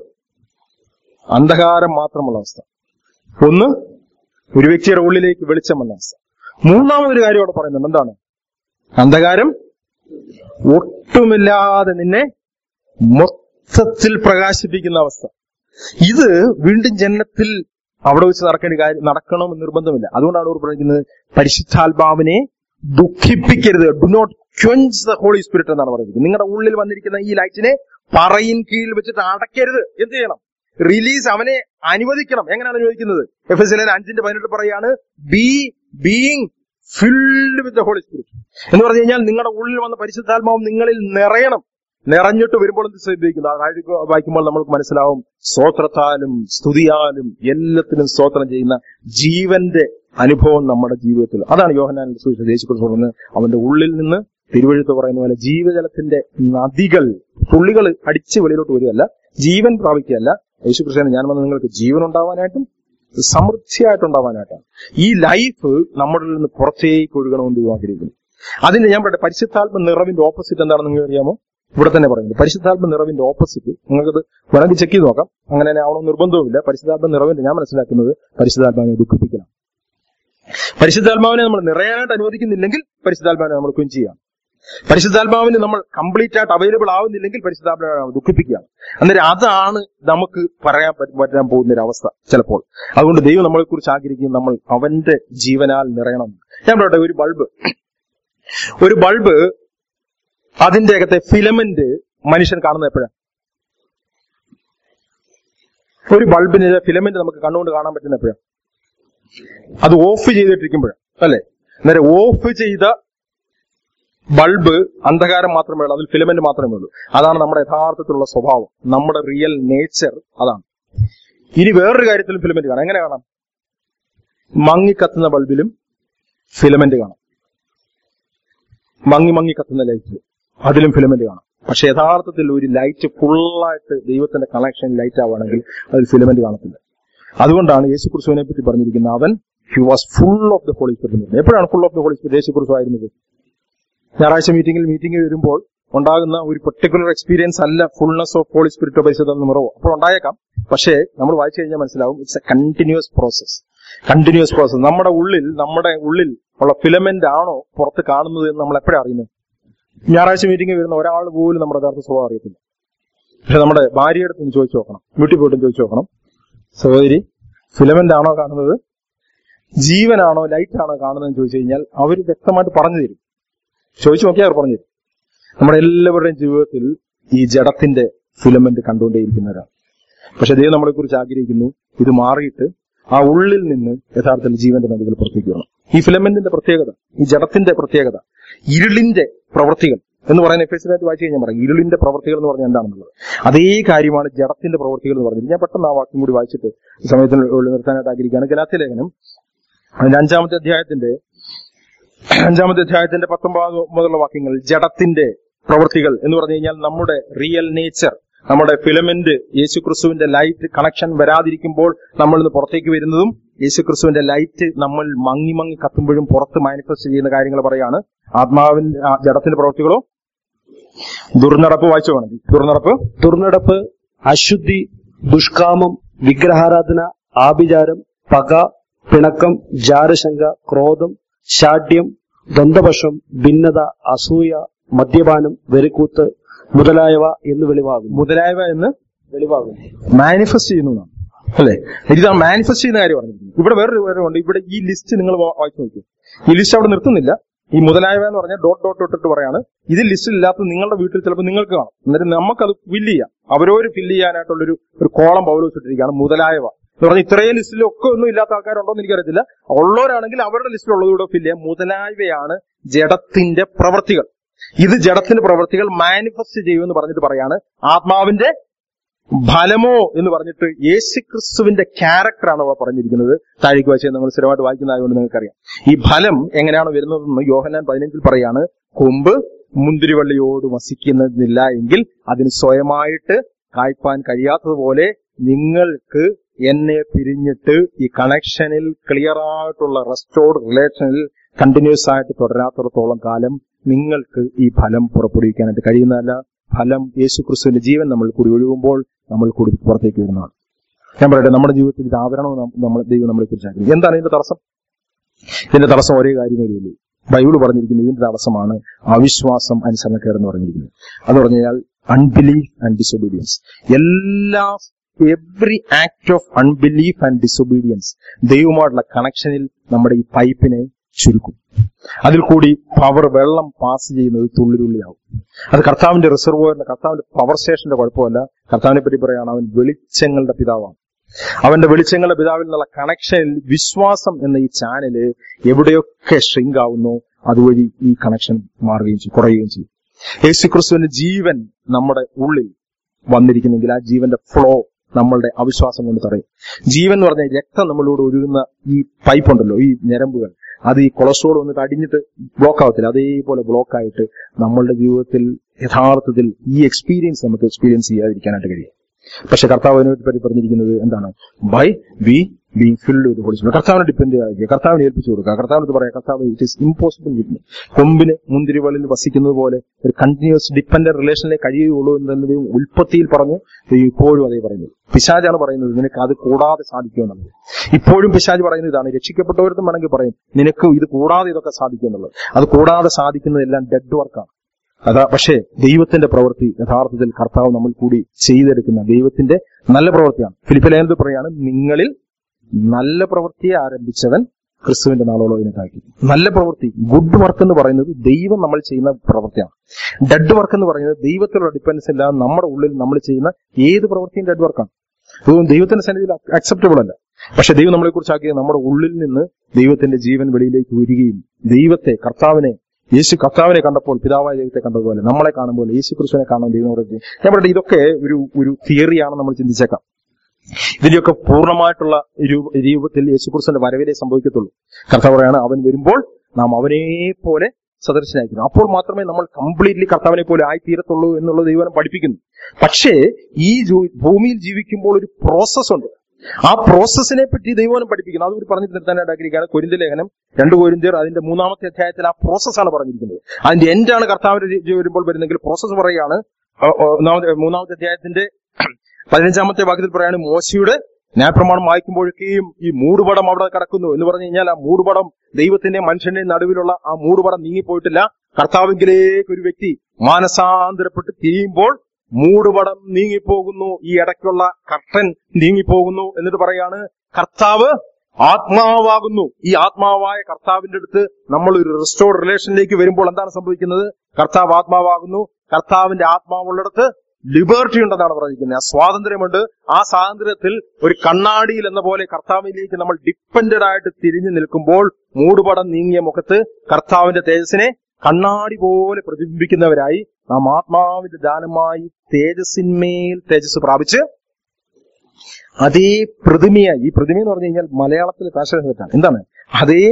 അന്ധകാരം മാത്രമുള്ള അവസ്ഥ ഒന്ന് ഒരു വ്യക്തിയുടെ ഉള്ളിലേക്ക് വെളിച്ചം വന്ന അവസ്ഥ മൂന്നാമതൊരു കാര്യം അവിടെ പറയുന്നുണ്ട് എന്താണ് അന്ധകാരം ഒട്ടുമില്ലാതെ നിന്നെ രക്തത്തിൽ പ്രകാശിപ്പിക്കുന്ന അവസ്ഥ ഇത് വീണ്ടും ജനനത്തിൽ അവിടെ വെച്ച് നടക്കേണ്ട കാര്യം നടക്കണമെന്ന് നിർബന്ധമില്ല അതുകൊണ്ടാണ് അവർ പറയുന്നത് പരിശുദ്ധാത്മാവിനെ ദുഃഖിപ്പിക്കരുത് do not quench the Holy Spirit എന്നാണ് പറഞ്ഞിരിക്കുന്നത് നിങ്ങളുടെ ഉള്ളിൽ വന്നിരിക്കുന്ന ഈ ലൈറ്റിനെ പറയിൻ കീഴിൽ വെച്ചിട്ട് അടയ്ക്കരുത് എന്ത് ചെയ്യണം റിലീസ് അവനെ അനുവദിക്കണം എങ്ങനെയാണ് അനുവദിക്കുന്നത് എഫ് എസ് എൽ അഞ്ചിന്റെ പതിനെട്ട് പറയാണ് be being filled with the Holy Spirit എന്ന് പറഞ്ഞു കഴിഞ്ഞാൽ നിങ്ങളുടെ ഉള്ളിൽ വന്ന പരിശുദ്ധാത്മാവും നിങ്ങളിൽ നിറയണം നിറഞ്ഞിട്ട് വരുമ്പോൾ എന്ത് ശ്രദ്ധിക്കുന്നു ആ താഴെ വായിക്കുമ്പോൾ നമ്മൾക്ക് മനസ്സിലാവും സ്തോത്രത്താലും സ്തുതിയാലും എല്ലാത്തിനും സ്തോത്രം ചെയ്യുന്ന ജീവന്റെ അനുഭവം നമ്മുടെ ജീവിതത്തിൽ അതാണ് യോഹനാൻ സുവിശേഷം യേശുക്രിസ്തു പറഞ്ഞത് അവന്റെ ഉള്ളിൽ നിന്ന് തിരുവഴുത്ത് പറയുന്ന പോലെ ജീവജലത്തിന്റെ നദികൾ തുള്ളികൾ അടിച്ച് വെളിയിലോട്ട് വരികയല്ല ജീവൻ പ്രാപിക്കുകയല്ല യേശുക്രിസ്തുവിനെ ഞാൻ വന്ന് നിങ്ങൾക്ക് ജീവൻ ഉണ്ടാവാനായിട്ടും സമൃദ്ധിയായിട്ടുണ്ടാവാനായിട്ടാണ് ഈ ലൈഫ് നമ്മുടെ നിന്ന് പുറത്തേക്ക് ഒഴുകണമെന്ന് ദൈവം ആഗ്രഹിക്കുന്നു അതിന്റെ ഞാൻ പറയട്ടെ പരിശുദ്ധാത്മ നിറവിന്റെ ഓപ്പോസിറ്റ് എന്താണെന്ന് നിങ്ങൾക്ക് അറിയാമോ ഇവിടെ തന്നെ പറയുന്നത് പരിശുദ്ധാത്മ നിറവിന്റെ ഓപ്പോസിറ്റ് നിങ്ങൾക്കത് വേണമെങ്കിൽ ചെക്ക് ചെയ്ത് നോക്കാം അങ്ങനെ തന്നെ ആവണം നിർബന്ധവുമില്ല പരിശുദ്ധാത്മ നിറവിന്റെ ഞാൻ മനസ്സിലാക്കുന്നത് പരിശുദ്ധാത്മാവിനെ ദുഃഖിപ്പിക്കണം പരിശുദ്ധാത്മാവിനെ നമ്മൾ നിറയാനായിട്ട് അനുവദിക്കുന്നില്ലെങ്കിൽ പരിശുദ്ധാത്മാവിനെ നമ്മൾ ക്വിൻ ചെയ്യാം പരിശുദ്ധാത്മാവിന് നമ്മൾ കംപ്ലീറ്റ് ആയിട്ട് അവൈലബിൾ ആവുന്നില്ലെങ്കിൽ പരിശുദ്ധാത്മാവിനെ ദുഃഖിപ്പിക്കുകയാണ് അന്നേരം അതാണ് നമുക്ക് പറയാൻ പറ്റ- പറ്റാൻ പോകുന്ന ഒരു അവസ്ഥ ചിലപ്പോൾ അതുകൊണ്ട് ദൈവം നമ്മളെ കുറിച്ച് ആഗ്രഹിക്കും നമ്മൾ അവന്റെ ജീവനാൽ നിറയണം ഞാൻ പറയട്ടെ ഒരു ബൾബ് ഒരു ബൾബ് അതിന്റെ അകത്തെ ഫിലമെന്റ് മനുഷ്യൻ കാണുന്നത് എപ്പോഴാണ് ഒരു ബൾബിന് ഫിലമെന്റ് നമുക്ക് കണ്ണുകൊണ്ട് കാണാൻ പറ്റുന്ന എപ്പോഴാണ് അത് ഓഫ് ചെയ്തിട്ടിരിക്കുമ്പോഴാണ് അല്ലെ അന്നേരം ഓഫ് ചെയ്ത ബൾബ് അന്ധകാരം മാത്രമേ ഉള്ളൂ അതിൽ ഫിലമെന്റ് മാത്രമേ ഉള്ളൂ അതാണ് നമ്മുടെ യഥാർത്ഥത്തിലുള്ള സ്വഭാവം നമ്മുടെ റിയൽ നേച്ചർ അതാണ് ഇനി വേറൊരു കാര്യത്തിലും ഫിലമെന്റ് കാണാം എങ്ങനെ കാണാം മങ്ങി കത്തുന്ന ബൾബിലും ഫിലമെന്റ് കാണാം മങ്ങി മങ്ങി കത്തുന്ന ലൈറ്റ് അതിലും ഫിലമെന്റ് കാണാം പക്ഷെ യഥാർത്ഥത്തിൽ ഒരു ലൈറ്റ് ഫുള്ളായിട്ട് ദൈവത്തിന്റെ കണക്ഷൻ ലൈറ്റ് ആവുകയാണെങ്കിൽ അതിൽ ഫിലമെന്റ് കാണത്തില്ല അതുകൊണ്ടാണ് യേശു ക്രിസ്തുവിനെ പറ്റി പറഞ്ഞിരിക്കുന്നത് അവൻ he was full of the Holy Spirit എപ്പോഴാണ് full of the Holy Spirit യേശു ക്രിസ്തു ആയിരുന്നത് ഞായറാഴ്ച മീറ്റിംഗിൽ മീറ്റിംഗ് വരുമ്പോൾ ഉണ്ടാകുന്ന ഒരു പെർട്ടിക്കുലർ എക്സ്പീരിയൻസ് അല്ല ഫുൾനെസ് ഓഫ് ഹോളി സ്പിരിറ്റ് പരിശുദ്ധ നിറവോ അപ്പോൾ ഉണ്ടായേക്കാം പക്ഷേ നമ്മൾ വായിച്ചു കഴിഞ്ഞാൽ മനസ്സിലാവും it's a continuous process continuous process നമ്മുടെ ഉള്ളിൽ നമ്മുടെ ഉള്ളിൽ ഉള്ള ഫിലമെന്റ് ആണോ പുറത്ത് കാണുന്നത് എന്ന് നമ്മൾ എപ്പോഴാണ് അറിയുന്നത് ഞായറാഴ്ച മീറ്റിംഗ് വരുന്ന ഒരാൾ പോലും നമ്മുടെ യഥാർത്ഥ സ്വഭാവം അറിയത്തില്ല പക്ഷെ നമ്മുടെ ഭാര്യയുടെ അടുത്ത് ഒന്ന് ചോദിച്ചു നോക്കണം വീട്ടിൽ പോയിട്ടും ചോദിച്ചു നോക്കണം സഹോദരി ഫിലമെന്റ് ആണോ കാണുന്നത് ജീവനാണോ ലൈറ്റ് ആണോ കാണുന്നതെന്ന് ചോദിച്ചു കഴിഞ്ഞാൽ അവർ വ്യക്തമായിട്ട് പറഞ്ഞു തരും ചോദിച്ചു നോക്കിയാൽ അവർ പറഞ്ഞു തരും നമ്മുടെ എല്ലാവരുടെയും ജീവിതത്തിൽ ഈ ജഡത്തിന്റെ ഫിലമെന്റ് കണ്ടുകൊണ്ടേയിരിക്കുന്നവരാണ് പക്ഷെ ദൈവം നമ്മളെ കുറിച്ച് ആഗ്രഹിക്കുന്നു ഇത് മാറിയിട്ട് ആ ഉള്ളിൽ നിന്ന് യഥാർത്ഥത്തിൽ ജീവന്റെ നദികൾ പുറത്തേക്ക് വരണം ഈ ഫിലമെന്റിന്റെ പ്രത്യേകത ഈ ജഡത്തിന്റെ പ്രത്യേകത ഇരുളിന്റെ പ്രവൃത്തികൾ എന്ന് പറയുന്ന എഫേസിനായിട്ട് വായിച്ചു കഴിഞ്ഞാൽ പറയാം ഇരുളിന്റെ പ്രവൃത്തികൾ എന്ന് പറഞ്ഞാൽ എന്താണെന്നുള്ളത് അതേ കാര്യമാണ് ജഡത്തിന്റെ പ്രവൃത്തികൾ എന്ന് പറഞ്ഞത് ഞാൻ പെട്ടെന്ന് ആ വാക്യം കൂടി വായിച്ചിട്ട് ഈ സമയത്തിന് ഉള്ളിൽ നിർത്താനായിട്ട് ആഗ്രഹിക്കുകയാണ് ഗലാത്തി ലേഖനം അതിന്റെ അഞ്ചാമത്തെ അധ്യായത്തിന്റെ അഞ്ചാമത്തെ അധ്യായത്തിന്റെ പത്തൊമ്പത് മുതലുള്ള വാക്യങ്ങൾ ജഡത്തിന്റെ പ്രവൃത്തികൾ എന്ന് പറഞ്ഞു കഴിഞ്ഞാൽ നമ്മുടെ റിയൽ നേച്ചർ നമ്മുടെ ഫിലമെന്റ് യേശുക്രിസ്തുവിന്റെ ലൈറ്റ് കണക്ഷൻ വരാതിരിക്കുമ്പോൾ നമ്മൾ ഇന്ന് പുറത്തേക്ക് വരുന്നതും യേശുക്രിസ്തുവിന്റെ ലൈറ്റ് നമ്മൾ മങ്ങി മങ്ങി കത്തുമ്പോഴും പുറത്ത് മാനിഫെസ്റ്റ് ചെയ്യുന്ന കാര്യങ്ങൾ പറയാണ് ആത്മാവിന്റെ ആ, ജഡത്തിന്റെ പ്രവൃത്തികളോ ദുർനടപ്പ് വായിച്ചു വേണം ദുർനടപ്പ് ദുർനടപ്പ് അശുദ്ധി ദുഷ്കാമം വിഗ്രഹാരാധന ആഭിചാരം പക പിണക്കം ജാരശങ്ക ക്രോധം ശാഠ്യം ദന്തപക്ഷം ഭിന്നത അസൂയ മദ്യപാനം വെറിക്കൂത്ത് മുതലായവ എന്ന് വെളിവാകും മുതലായവ എന്ന് വെളിവാകും മാനിഫെസ്റ്റ് ചെയ്യുന്നതാണ് അല്ലെ ഇതാണ് മാനിഫെസ്റ്റ് ചെയ്യുന്ന കാര്യം പറഞ്ഞിരിക്കുന്നത് ഇവിടെ വേറൊരു കാര്യമുണ്ട് ഇവിടെ ഈ ലിസ്റ്റ് നിങ്ങൾ വാ- വായിച്ചു നോക്കൂ ഈ ലിസ്റ്റ് അവിടെ നിർത്തുന്നില്ല ഈ മുതലായവ എന്ന് പറഞ്ഞാൽ ഡോട്ട് ഡോട്ട് ഇട്ടിട്ട് പറയാണ് ഇത് ലിസ്റ്റിൽ ഇല്ലാത്ത നിങ്ങളുടെ വീട്ടിൽ ചിലപ്പോൾ നിങ്ങൾക്ക് കാണും എന്നിട്ട് നമുക്കത് ഫില്ല് ചെയ്യാം അവരോര് ഫില്ല് ചെയ്യാനായിട്ടുള്ളൊരു ഒരു കോളം പൗലോസ് ഇട്ടിരിക്കുകയാണ് മുതലായവ എന്ന് പറഞ്ഞാൽ ഇത്രയും ലിസ്റ്റിൽ ഒക്കെ ഒന്നും ഇല്ലാത്ത ആൾക്കാരുണ്ടോ എന്ന് എനിക്കറിയത്തില്ല ഉള്ളവരാണെങ്കിൽ അവരുടെ ലിസ്റ്റിലുള്ളത് കൂടെ ഫില്ല് ചെയ്യാം മുതലായവയാണ് ജഡത്തിന്റെ പ്രവൃത്തികൾ ഇത് ജഡത്തിന്റെ പ്രവൃത്തികൾ മാനിഫെസ്റ്റ് ചെയ്യുമെന്ന് പറഞ്ഞിട്ട് പറയാണ് ആത്മാവിന്റെ ഫലമോ എന്ന് പറഞ്ഞിട്ട് യേശുക്രിസ്തുവിന്റെ ക്യാരക്ടറാണ് അവിടെ പറഞ്ഞിരിക്കുന്നത് താഴേക്ക് വായിച്ചത് നിങ്ങൾ സ്ഥിരമായിട്ട് വായിക്കുന്നതായതുകൊണ്ട് നിങ്ങൾക്കറിയാം ഈ ഫലം എങ്ങനെയാണ് വരുന്നതെന്ന് യോഹന്നാൻ പതിനഞ്ചിൽ പറയാണ് കൊമ്പ് മുന്തിരിവള്ളിയോട് വസിക്കുന്നില്ല എങ്കിൽ അതിന് സ്വയമായിട്ട് കായ്പാൻ കഴിയാത്തതുപോലെ നിങ്ങൾക്ക് എന്നെ പിരിഞ്ഞിട്ട് ഈ കണക്ഷനിൽ ക്ലിയർ ആയിട്ടുള്ള റെസ്റ്റോർഡ് റിലേഷനിൽ കണ്ടിന്യൂസ് ആയിട്ട് തുടരാത്തിടത്തോളം കാലം നിങ്ങൾക്ക് ഈ ഫലം പുറപ്പെടുവിക്കാനായിട്ട് കഴിയുന്നതല്ല ഫലം യേശുക്രിസ്തുവിന്റെ ജീവൻ നമ്മൾ കൂടി ഒഴുകുമ്പോൾ നമ്മൾ കൂടി പുറത്തേക്ക് വരുന്നതാണ് ഞാൻ പറയട്ടെ നമ്മുടെ ജീവിതത്തിൽ ഇത് ആവരണം നമ്മൾ ദൈവം നമ്മളെ കുറിച്ച് എന്താണ് ഇതിന്റെ തടസ്സം ഇതിന്റെ തടസ്സം ഒരേ കാര്യമേ ഉള്ളൂ ബൈബിൾ പറഞ്ഞിരിക്കുന്നത് ഇതിന്റെ തടസ്സമാണ് അവിശ്വാസം അനുസരണക്കേടെന്ന് പറഞ്ഞിരിക്കുന്നത് അത് പറഞ്ഞു കഴിഞ്ഞാൽ അൺബിലീഫ് ആൻഡ് ഡിസൊബീഡിയൻസ് എല്ലാ every act of unbelief and disobedience ദൈവമായിട്ടുള്ള കണക്ഷനിൽ നമ്മുടെ ഈ പൈപ്പിനെ ചുരുക്കും അതിൽ കൂടി പവർ വെള്ളം പാസ് ചെയ്യുന്നത് തുള്ളി തുള്ളിയാവും അത് കർത്താവിന്റെ റിസർവോയറിന്റെ കർത്താവിന്റെ പവർ സ്റ്റേഷന്റെ കുഴപ്പമല്ല കർത്താവിനെ പറ്റി പറയുകയാണ് അവൻ വെളിച്ചങ്ങളുടെ പിതാവാണ് അവന്റെ വെളിച്ചങ്ങളുടെ പിതാവിൽ നിന്നുള്ള കണക്ഷനിൽ വിശ്വാസം എന്ന ഈ ചാനല് എവിടെയൊക്കെ ഷ്രിങ്ക് ആവുന്നു അതുവഴി ഈ കണക്ഷൻ മാറുകയും ചെയ്യും കുറയുകയും ചെയ്യും യേശു ക്രിസ്തുവിന്റെ ജീവൻ നമ്മുടെ ഉള്ളിൽ വന്നിരിക്കുന്നെങ്കിൽ ആ ജീവന്റെ ഫ്ലോ നമ്മളുടെ അവിശ്വാസം കൊണ്ട് തടയും ജീവൻ എന്ന് പറഞ്ഞാൽ രക്തം നമ്മളിലൂടെ ഒഴുകുന്ന ഈ പൈപ്പ് ഉണ്ടല്ലോ ഈ ഞരമ്പുകൾ അത് ഈ കൊളസ്ട്രോൾ വന്നിട്ട് അടിഞ്ഞിട്ട് ബ്ലോക്ക് ആവത്തില്ല അതേപോലെ ബ്ലോക്ക് ആയിട്ട് നമ്മളുടെ ജീവിതത്തിൽ യഥാർത്ഥത്തിൽ ഈ എക്സ്പീരിയൻസ് നമുക്ക് എക്സ്പീരിയൻസ് ചെയ്യാതിരിക്കാനായിട്ട് കഴിയും പക്ഷെ കർത്താവ് അതിനെ പറ്റി പറഞ്ഞിരിക്കുന്നത് എന്താണ് by we being filled with holy spirit കർത്താവിനെ ഡിപ്പെൻഡ് ചെയ്യുക കർത്താവിനെ ഏൽപ്പിച്ചു കൊടുക്കുക കർത്താവിനോട് പറയാം കർത്താവ് ഇറ്റ് ഇസ് ഇമ്പോസിബിൾ വിത്ത് കൊമ്പിന് മുന്തിരിവളിൽ വസിക്കുന്നത് പോലെ ഒരു കണ്ടിന്യൂസ് ഡിപ്പെൻഡന്റ് റിലേഷനിലേക്ക് കഴിയുകയുള്ളൂ എന്നത് ഉൽപ്പത്തിയിൽ പറഞ്ഞു ഇപ്പോഴും അതേ പറയുന്നത് പിശാജാണ് പറയുന്നത് നിനക്ക് അത് കൂടാതെ സാധിക്കുമെന്നുള്ളത് ഇപ്പോഴും പിശാജ് പറയുന്നത് ഇതാണ് രക്ഷിക്കപ്പെട്ടവരത്തും വേണമെങ്കിൽ പറയും നിനക്ക് ഇത് കൂടാതെ ഇതൊക്കെ സാധിക്കുമെന്നുള്ളത് അത് കൂടാതെ സാധിക്കുന്നതെല്ലാം ഡെഡ് വർക്കാണ് അതാ പക്ഷേ ദൈവത്തിന്റെ പ്രവൃത്തി യഥാർത്ഥത്തിൽ കർത്താവ് നമ്മൾ കൂടി ചെയ്തെടുക്കുന്ന ദൈവത്തിന്റെ നല്ല പ്രവൃത്തിയാണ് ഫിലിപ്പിലേനത് പറയാണ് നിങ്ങളിൽ നല്ല പ്രവൃത്തിയെ ആരംഭിച്ചവൻ ക്രിസ്തുവിന്റെ നാളോളം ഇതിനെത്താക്കി നല്ല പ്രവൃത്തി ഗുഡ് വർക്ക് എന്ന് പറയുന്നത് ദൈവം നമ്മൾ ചെയ്യുന്ന പ്രവൃത്തിയാണ് ഡെഡ് വർക്ക് എന്ന് പറയുന്നത് ദൈവത്തിലുള്ള ഡിപ്പെൻഡൻസ് ഇല്ലാതെ നമ്മുടെ ഉള്ളിൽ നമ്മൾ ചെയ്യുന്ന ഏത് പ്രവൃത്തിയും ഡെഡ് വർക്കാണ് ഇതൊന്നും ദൈവത്തിന്റെ സന്നിധിയിൽ അക്സെപ്റ്റബിൾ അല്ല പക്ഷെ ദൈവം നമ്മളെ കുറിച്ചാക്കിയത് നമ്മുടെ ഉള്ളിൽ നിന്ന് ദൈവത്തിന്റെ ജീവൻ വെളിയിലേക്ക് വരികയും ദൈവത്തെ കർത്താവിനെ യേശു കർത്താവിനെ കണ്ടപ്പോൾ പിതാവായ ദൈവത്തെ കണ്ടതുപോലെ നമ്മളെ കാണുമ്പോൾ യേശു ക്രിസ്തുവിനെ കാണാൻ ദൈവം പറയുക ഞാൻ പറയട്ടെ ഇതൊക്കെ ഒരു ഒരു തിയറിയാണ് നമ്മൾ ചിന്തിച്ചേക്കാം ഇതിന്റെയൊക്കെ പൂർണ്ണമായിട്ടുള്ള രൂപ- രൂപത്തിൽ യേശുക്രിസ്തുവിന്റെ വരവിലേ സംഭവിക്കത്തുള്ളൂ കർത്താവ് പറയാണ് അവൻ വരുമ്പോൾ നാം അവനെ പോലെ സദൃശനായിരിക്കണം അപ്പോൾ മാത്രമേ നമ്മൾ കംപ്ലീറ്റ്ലി കർത്താവിനെ പോലെ ആയിത്തീരത്തുള്ളൂ എന്നുള്ളത് ദൈവം പഠിപ്പിക്കുന്നു പക്ഷേ ഈ ജോ- ഭൂമിയിൽ ജീവിക്കുമ്പോൾ ഒരു പ്രോസസ് ഉണ്ട് ആ പ്രോസസ്സിനെ പറ്റി ദൈവം പഠിപ്പിക്കുന്നു അത് പറഞ്ഞു നിർത്താനായിട്ട് ആഗ്രഹിക്കുകയാണ് കൊരിന്ത ലേഖനം രണ്ട് കൊരിന്തിയർ അതിന്റെ മൂന്നാമത്തെ അധ്യായത്തിൽ ആ പ്രോസസ്സാണ് പറഞ്ഞിരിക്കുന്നത് അതിന്റെ എൻഡാണ് കർത്താവിന്റെ രീതി വരുമ്പോൾ വരുന്നെങ്കിൽ പ്രോസസ്സ് പറയുകയാണ് ഒ- ഒ- ഒന്നാമത്തെ മൂന്നാമത്തെ അധ്യായത്തിന്റെ പതിനഞ്ചാമത്തെ വാക്യത്തിൽ പറയാണ് മോശയുടെ ന്യായപ്രമാണം വായിക്കുമ്പോഴൊക്കെയും ഈ മൂടുപടം അവിടെ കിടക്കുന്നു എന്ന് പറഞ്ഞു കഴിഞ്ഞാൽ ആ മൂടുപടം ദൈവത്തിന്റെ മനുഷ്യന്റെ നടുവിലുള്ള ആ മൂടുപടം നീങ്ങിപ്പോയിട്ടില്ല കർത്താവിങ്കിലേക്ക് ഒരു വ്യക്തി മാനസാന്തരപ്പെട്ട് തിരിയുമ്പോൾ മൂടുപടം നീങ്ങിപ്പോകുന്നു ഈ ഇടയ്ക്കുള്ള കർട്ടൻ നീങ്ങിപ്പോകുന്നു എന്നിട്ട് പറയാണ് കർത്താവ് ആത്മാവാകുന്നു ഈ ആത്മാവായ കർത്താവിന്റെ അടുത്ത് നമ്മൾ ഒരു റിസ്റ്റോർഡ് റിലേഷനിലേക്ക് വരുമ്പോൾ എന്താണ് സംഭവിക്കുന്നത് കർത്താവ് ആത്മാവാകുന്നു കർത്താവിന്റെ ആത്മാവുള്ളിടത്ത് ലിബർട്ടി ഉണ്ടെന്നാണ് പറഞ്ഞിരിക്കുന്നത് ആ സ്വാതന്ത്ര്യമുണ്ട് ആ സ്വാതന്ത്ര്യത്തിൽ ഒരു കണ്ണാടിയിൽ എന്ന പോലെ കർത്താവിലേക്ക് നമ്മൾ ഡിപ്പെൻഡഡ് ആയിട്ട് തിരിഞ്ഞു നിൽക്കുമ്പോൾ മൂടുപടം നീങ്ങിയ മുഖത്ത് കർത്താവിന്റെ തേജസ്സിനെ കണ്ണാടി പോലെ പ്രതിബിംബിക്കുന്നവരായി നാം ആത്മാവിന്റെ ദാനമായി തേജസ്സിന്മേൽ തേജസ് പ്രാപിച്ച് അതേ പ്രതിമയായി ഈ പ്രതിമ എന്ന് പറഞ്ഞു കഴിഞ്ഞാൽ മലയാളത്തിൽ ട്രാൻസ്ലേഷൻ തെറ്റാണ് എന്താണ് അതേ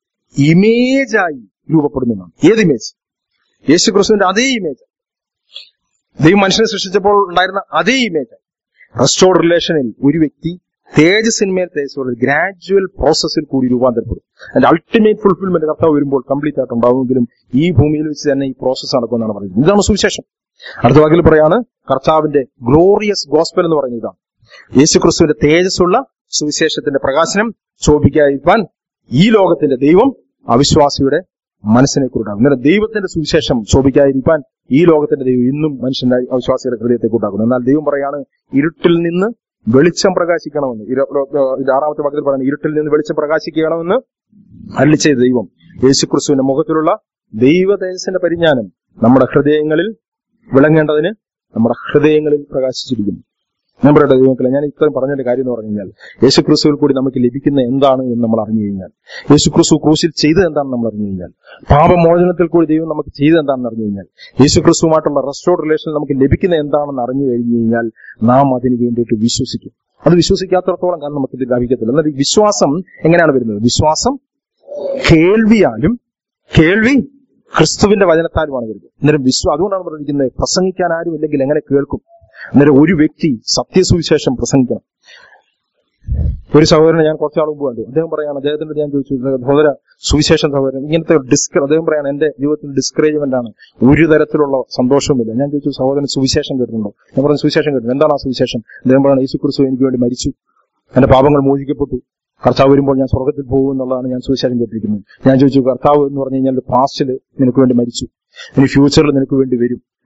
ഇമേജായി രൂപപ്പെടുന്നതാണ് ഏത് ഇമേജ് യേശു ക്രിസ്തുവിന്റെ അതേ ഇമേജ് ദൈവം മനുഷ്യനെ സൃഷ്ടിച്ചപ്പോൾ ഉണ്ടായിരുന്ന അതേ ഇമേജ് റെസ്റ്റോർഡ് റിലേഷനിൽ ഒരു വ്യക്തി തേജസ്സിന്മേൽ തേജസ്സോടെ ഗ്രാജുവൽ പ്രോസസ്സിൽ കൂടി രൂപാന്തരപ്പെടും അതിന്റെ അൾട്ടിമേറ്റ് ഫുൾഫിൽമെന്റ് കർത്താവ് വരുമ്പോൾ കംപ്ലീറ്റ് ആയിട്ട് ഉണ്ടാവുമെങ്കിലും ഈ ഭൂമിയിൽ വെച്ച് തന്നെ ഈ പ്രോസസ്സ് നടക്കുമെന്നാണ് പറയുന്നത് ഇതാണ് സുവിശേഷം അടുത്ത വാക്കിൽ പറയാണ് കർത്താവിന്റെ ഗ്ലോറിയസ് ഗോസ്പൽ എന്ന് പറയുന്നത് ഇതാണ് യേശു ക്രിസ്തുവിന്റെ തേജസ്സുള്ള സുവിശേഷത്തിന്റെ പ്രകാശനം ശോഭിക്കാതിരിക്കാൻ ഈ ലോകത്തിന്റെ ദൈവം അവിശ്വാസിയുടെ മനസ്സിനെ കൂട്ടാകും എന്നാൽ ദൈവത്തിന്റെ സുവിശേഷം ശോഭിക്കാതിരിക്കാൻ ഈ ലോകത്തിന്റെ ദൈവം ഇന്നും മനുഷ്യന്റെ അവിശ്വാസിയുടെ ഹൃദയത്തെ കൂട്ടാക്കുന്നു എന്നാൽ ദൈവം പറയാണ് ഇരുട്ടിൽ നിന്ന് വെളിച്ചം പ്രകാശിക്കണമെന്ന് ഇര- ഇത് ആറാമത്തെ വാക്കിൽ പറയുന്നത് ഇരുട്ടിൽ നിന്ന് വെളിച്ചം പ്രകാശിക്കണമെന്ന് അരളി ചെയ്ത ദൈവം യേശുക്രിസ്തുവിന്റെ മുഖത്തിലുള്ള ദൈവ തേജസ്സിന്റെ പരിജ്ഞാനം നമ്മുടെ ഹൃദയങ്ങളിൽ വിളങ്ങേണ്ടതിന് നമ്മുടെ ഹൃദയങ്ങളിൽ പ്രകാശിച്ചിരിക്കുന്നു ഞാൻ പറയട്ടെ ദൈവമക്കളെ ഞാൻ ഇത്രയും പറഞ്ഞതിന്റെ കാര്യം എന്ന് പറഞ്ഞു കഴിഞ്ഞാൽ യേശു ക്രിസ്തുവിൽ കൂടി നമുക്ക് ലഭിക്കുന്ന എന്താണ് എന്ന് നമ്മൾ അറിഞ്ഞു കഴിഞ്ഞാൽ യേശു ക്രിസ്തു ക്രൂശിൽ ചെയ്തത് എന്താണെന്ന് നമ്മൾ അറിഞ്ഞു കഴിഞ്ഞാൽ പാപമോചനത്തിൽ കൂടി ദൈവം നമുക്ക് ചെയ്തത് എന്താണെന്ന് അറിഞ്ഞു കഴിഞ്ഞാൽ യേശു ക്രിസ്തുവുമായിട്ടുള്ള റെസ്റ്റോർഡ് റിലേഷൻ നമുക്ക് ലഭിക്കുന്ന എന്താണെന്ന് അറിഞ്ഞു കഴിഞ്ഞു കഴിഞ്ഞാൽ നാം അതിന് വേണ്ടിയിട്ട് വിശ്വസിക്കും അത് വിശ്വസിക്കാത്തടത്തോളം കാലം നമുക്ക് ഇത് ലഭിക്കത്തില്ല എന്നാൽ ഈ വിശ്വാസം എങ്ങനെയാണ് വരുന്നത് വിശ്വാസം കേൾവിയാലും കേൾവി ക്രിസ്തുവിന്റെ വചനത്താലുമാണ് വരുന്നത് അന്നേരം വിശ്വ അതുകൊണ്ടാണ് പറഞ്ഞിരിക്കുന്നത് പ്രസംഗിക്കാൻ ആരും ഇല്ലെങ്കിൽ എങ്ങനെ കേൾക്കും അന്നേരം ഒരു വ്യക്തി സത്യസുവിശേഷം പ്രസംഗിക്കണം ഒരു സഹോദരനെ ഞാൻ കുറച്ചാൾ മുമ്പ് കണ്ടു അദ്ദേഹം പറയാണ് അദ്ദേഹത്തിന്റെ ഞാൻ ചോദിച്ചു സഹോദര സുവിശേഷം സഹോദരൻ ഇങ്ങനത്തെ ഡിസ്ക അദ്ദേഹം പറയാണ് എന്റെ ജീവിതത്തിൽ ഡിസ്കറേജ്മെന്റ് ആണ് ഒരു തരത്തിലുള്ള സന്തോഷവുമില്ല ഞാൻ ചോദിച്ചു സഹോദരൻ സുവിശേഷം കേട്ടിട്ടുണ്ടോ ഞാൻ പറഞ്ഞു സുവിശേഷം കേട്ടു എന്താണ് ആ സുവിശേഷം അദ്ദേഹം പറയാണ് യേശു ക്രിസ്തു എനിക്ക് വേണ്ടി മരിച്ചു എന്റെ പാപങ്ങൾ മോചിക്കപ്പെട്ടു കർത്താവ് വരുമ്പോൾ ഞാൻ സ്വർഗത്തിൽ പോകും എന്നുള്ളതാണ് ഞാൻ സുവിശേഷം കേട്ടിരിക്കുന്നത് ഞാൻ ചോദിച്ചു കർത്താവ് എന്ന് പറഞ്ഞു കഴിഞ്ഞാൽ പാസ്റ്റിൽ നിനക്ക് വേണ്ടി മരിച്ചു ഇനി ഫ്യൂച്ചറിൽ നിനക്ക് വേണ്ടി വരും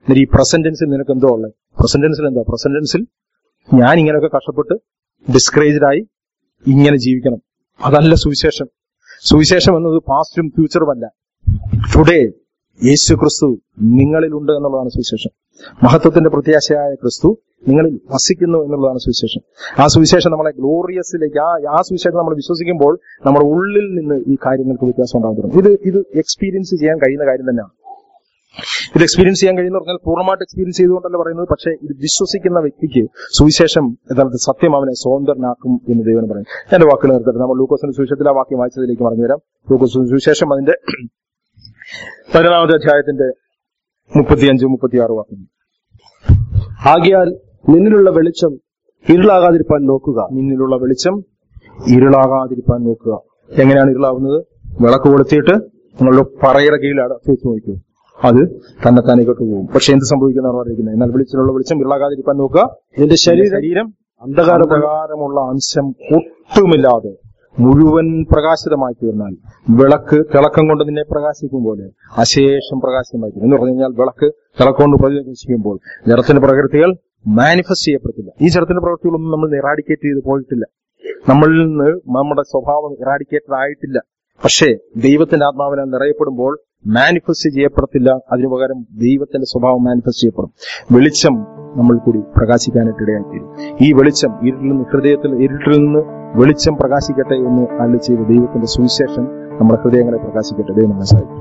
എന്നിട്ട് ഈ പ്രസന്റൻസിൽ നിനക്ക് എന്തോ ഉള്ളത് പ്രസന്റൻസിൽ എന്താ പ്രസന്റൻസിൽ ഞാൻ ഇങ്ങനെയൊക്കെ കഷ്ടപ്പെട്ട് ഡിസ്കറേജ്ഡ് ആയി ഇങ്ങനെ ജീവിക്കണം അതല്ല സുവിശേഷം സുവിശേഷം എന്നത് പാസ്റ്റും ഫ്യൂച്ചറും അല്ല ടുഡേ യേശു ക്രിസ്തു നിങ്ങളിലുണ്ട് എന്നുള്ളതാണ് സുവിശേഷം മഹത്വത്തിന്റെ പ്രത്യാശയായ ക്രിസ്തു നിങ്ങളിൽ വസിക്കുന്നു എന്നുള്ളതാണ് സുവിശേഷം ആ സുവിശേഷം നമ്മളെ ഗ്ലോറിയസിലേക്ക് ആ ആ സുവിശേഷം നമ്മൾ വിശ്വസിക്കുമ്പോൾ നമ്മുടെ ഉള്ളിൽ നിന്ന് ഈ കാര്യങ്ങൾക്ക് വ്യത്യാസം ഉണ്ടാകും തുടങ്ങും. ഇത് ഇത് എക്സ്പീരിയൻസ് ചെയ്യാൻ കഴിയുന്ന കാര്യം തന്നെയാണ് ഇത് എക്സ്പീരിയൻസ് ചെയ്യാൻ കഴിയുന്ന പറഞ്ഞാൽ പൂർണ്ണമായിട്ട് എക്സ്പീരിയൻസ് ചെയ്തുകൊണ്ടല്ല പറയുന്നത് പക്ഷേ ഇത് വിശ്വസിക്കുന്ന വ്യക്തിക്ക് സുവിശേഷം യഥാർത്ഥ സത്യം അവനെ സ്വതന്ത്രനാക്കും എന്ന് ദൈവം പറയും എന്റെ വാക്കുകൾ നിർത്തട്ടെ നമ്മൾ ലൂക്കോസിന്റെ സുവിശേഷത്തിൽ ആ വാക്യം വായിച്ചതിലേക്ക് പറഞ്ഞു വരാം ലൂക്കോസ് സുവിശേഷം അതിന്റെ പതിനൊന്നാമത്തെ അധ്യായത്തിന്റെ മുപ്പത്തിയഞ്ച് മുപ്പത്തിയാറ് വാക്യം ആകിയാൽ നിന്നിലുള്ള വെളിച്ചം ഇരുളാകാതിരിപ്പാൻ നോക്കുക നിന്നിലുള്ള വെളിച്ചം ഇരുളാകാതിരിക്കാൻ നോക്കുക എങ്ങനെയാണ് ഇരുളാവുന്നത് വിളക്ക് കൊളുത്തിയിട്ട് നിങ്ങളുടെ പറയുടെ കീഴിൽ അടച്ചു വെച്ച് നോക്കൂ അത് തന്നെത്താനേക്കോട്ട് പോകും പക്ഷെ എന്ത് സംഭവിക്കുന്നതാണ് പറഞ്ഞിരിക്കുന്നത് എന്നാൽ വെളിച്ചിലുള്ള വെളിച്ചം ഇരുളാകാതിരിക്കാൻ നോക്കുക നിന്റെ ശരീരം ശരീരം അന്ധകാരം അന്ധകാരമുള്ള അംശം ഒട്ടുമില്ലാതെ മുഴുവൻ പ്രകാശിതമായി തീർന്നാൽ വിളക്ക് തിളക്കം കൊണ്ട് നിന്നെ പ്രകാശിക്കും പോലെ അശേഷം പ്രകാശിതമായിരിക്കും എന്ന് പറഞ്ഞു കഴിഞ്ഞാൽ വിളക്ക് തിളക്കം കൊണ്ട് പ്രകാശിക്കുമ്പോൾ ജലത്തിന്റെ പ്രകൃതികൾ മാനിഫെസ്റ്റ് ചെയ്യപ്പെടത്തില്ല ഈ ജലത്തിന്റെ പ്രവൃത്തികളൊന്നും നമ്മൾ ഇറാഡിക്കേറ്റ് ചെയ്ത് പോയിട്ടില്ല നമ്മളിൽ നിന്ന് നമ്മുടെ സ്വഭാവം ഇറാഡിക്കേറ്റഡ് ആയിട്ടില്ല പക്ഷേ ദൈവത്തിന്റെ ആത്മാവിനാൽ നിറയപ്പെടുമ്പോൾ മാനിഫെസ്റ്റ് ചെയ്യപ്പെടത്തില്ല അതിനു പകരം ദൈവത്തിന്റെ സ്വഭാവം മാനിഫെസ്റ്റ് ചെയ്യപ്പെടും വെളിച്ചം നമ്മൾ കൂടി പ്രകാശിക്കാനായിട്ട് ഇടയായിത്തീരും ഈ വെളിച്ചം ഇരുട്ടിൽ നിന്ന് ഹൃദയത്തിൽ ഇരുട്ടിൽ നിന്ന് വെളിച്ചം പ്രകാശിക്കട്ടെ എന്ന് അല്ല ചെയ്ത ദൈവത്തിന്റെ സുവിശേഷം നമ്മുടെ ഹൃദയങ്ങളെ പ്രകാശിക്കട്ടെ ദൈവം നമ്മളെ സഹായിക്കും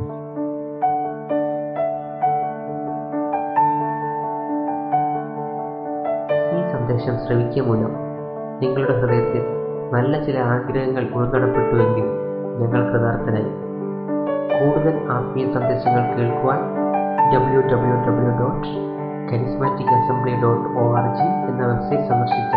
ഈ സന്ദേശം ശ്രവിക്കുക മൂലം നിങ്ങളുടെ ഹൃദയത്തിൽ നല്ല ചില ആഗ്രഹങ്ങൾ ഉൾനടപ്പെട്ടുവെങ്കിൽ ഞങ്ങൾ കൃതാർത്ഥരായി കൂടുതൽ ആത്മീയ സന്ദേശങ്ങൾ കേൾക്കുവാൻ W W W dot charismatic assembly dot O R G എന്ന വെബ്സൈറ്റ് സന്ദർശിച്ചാൽ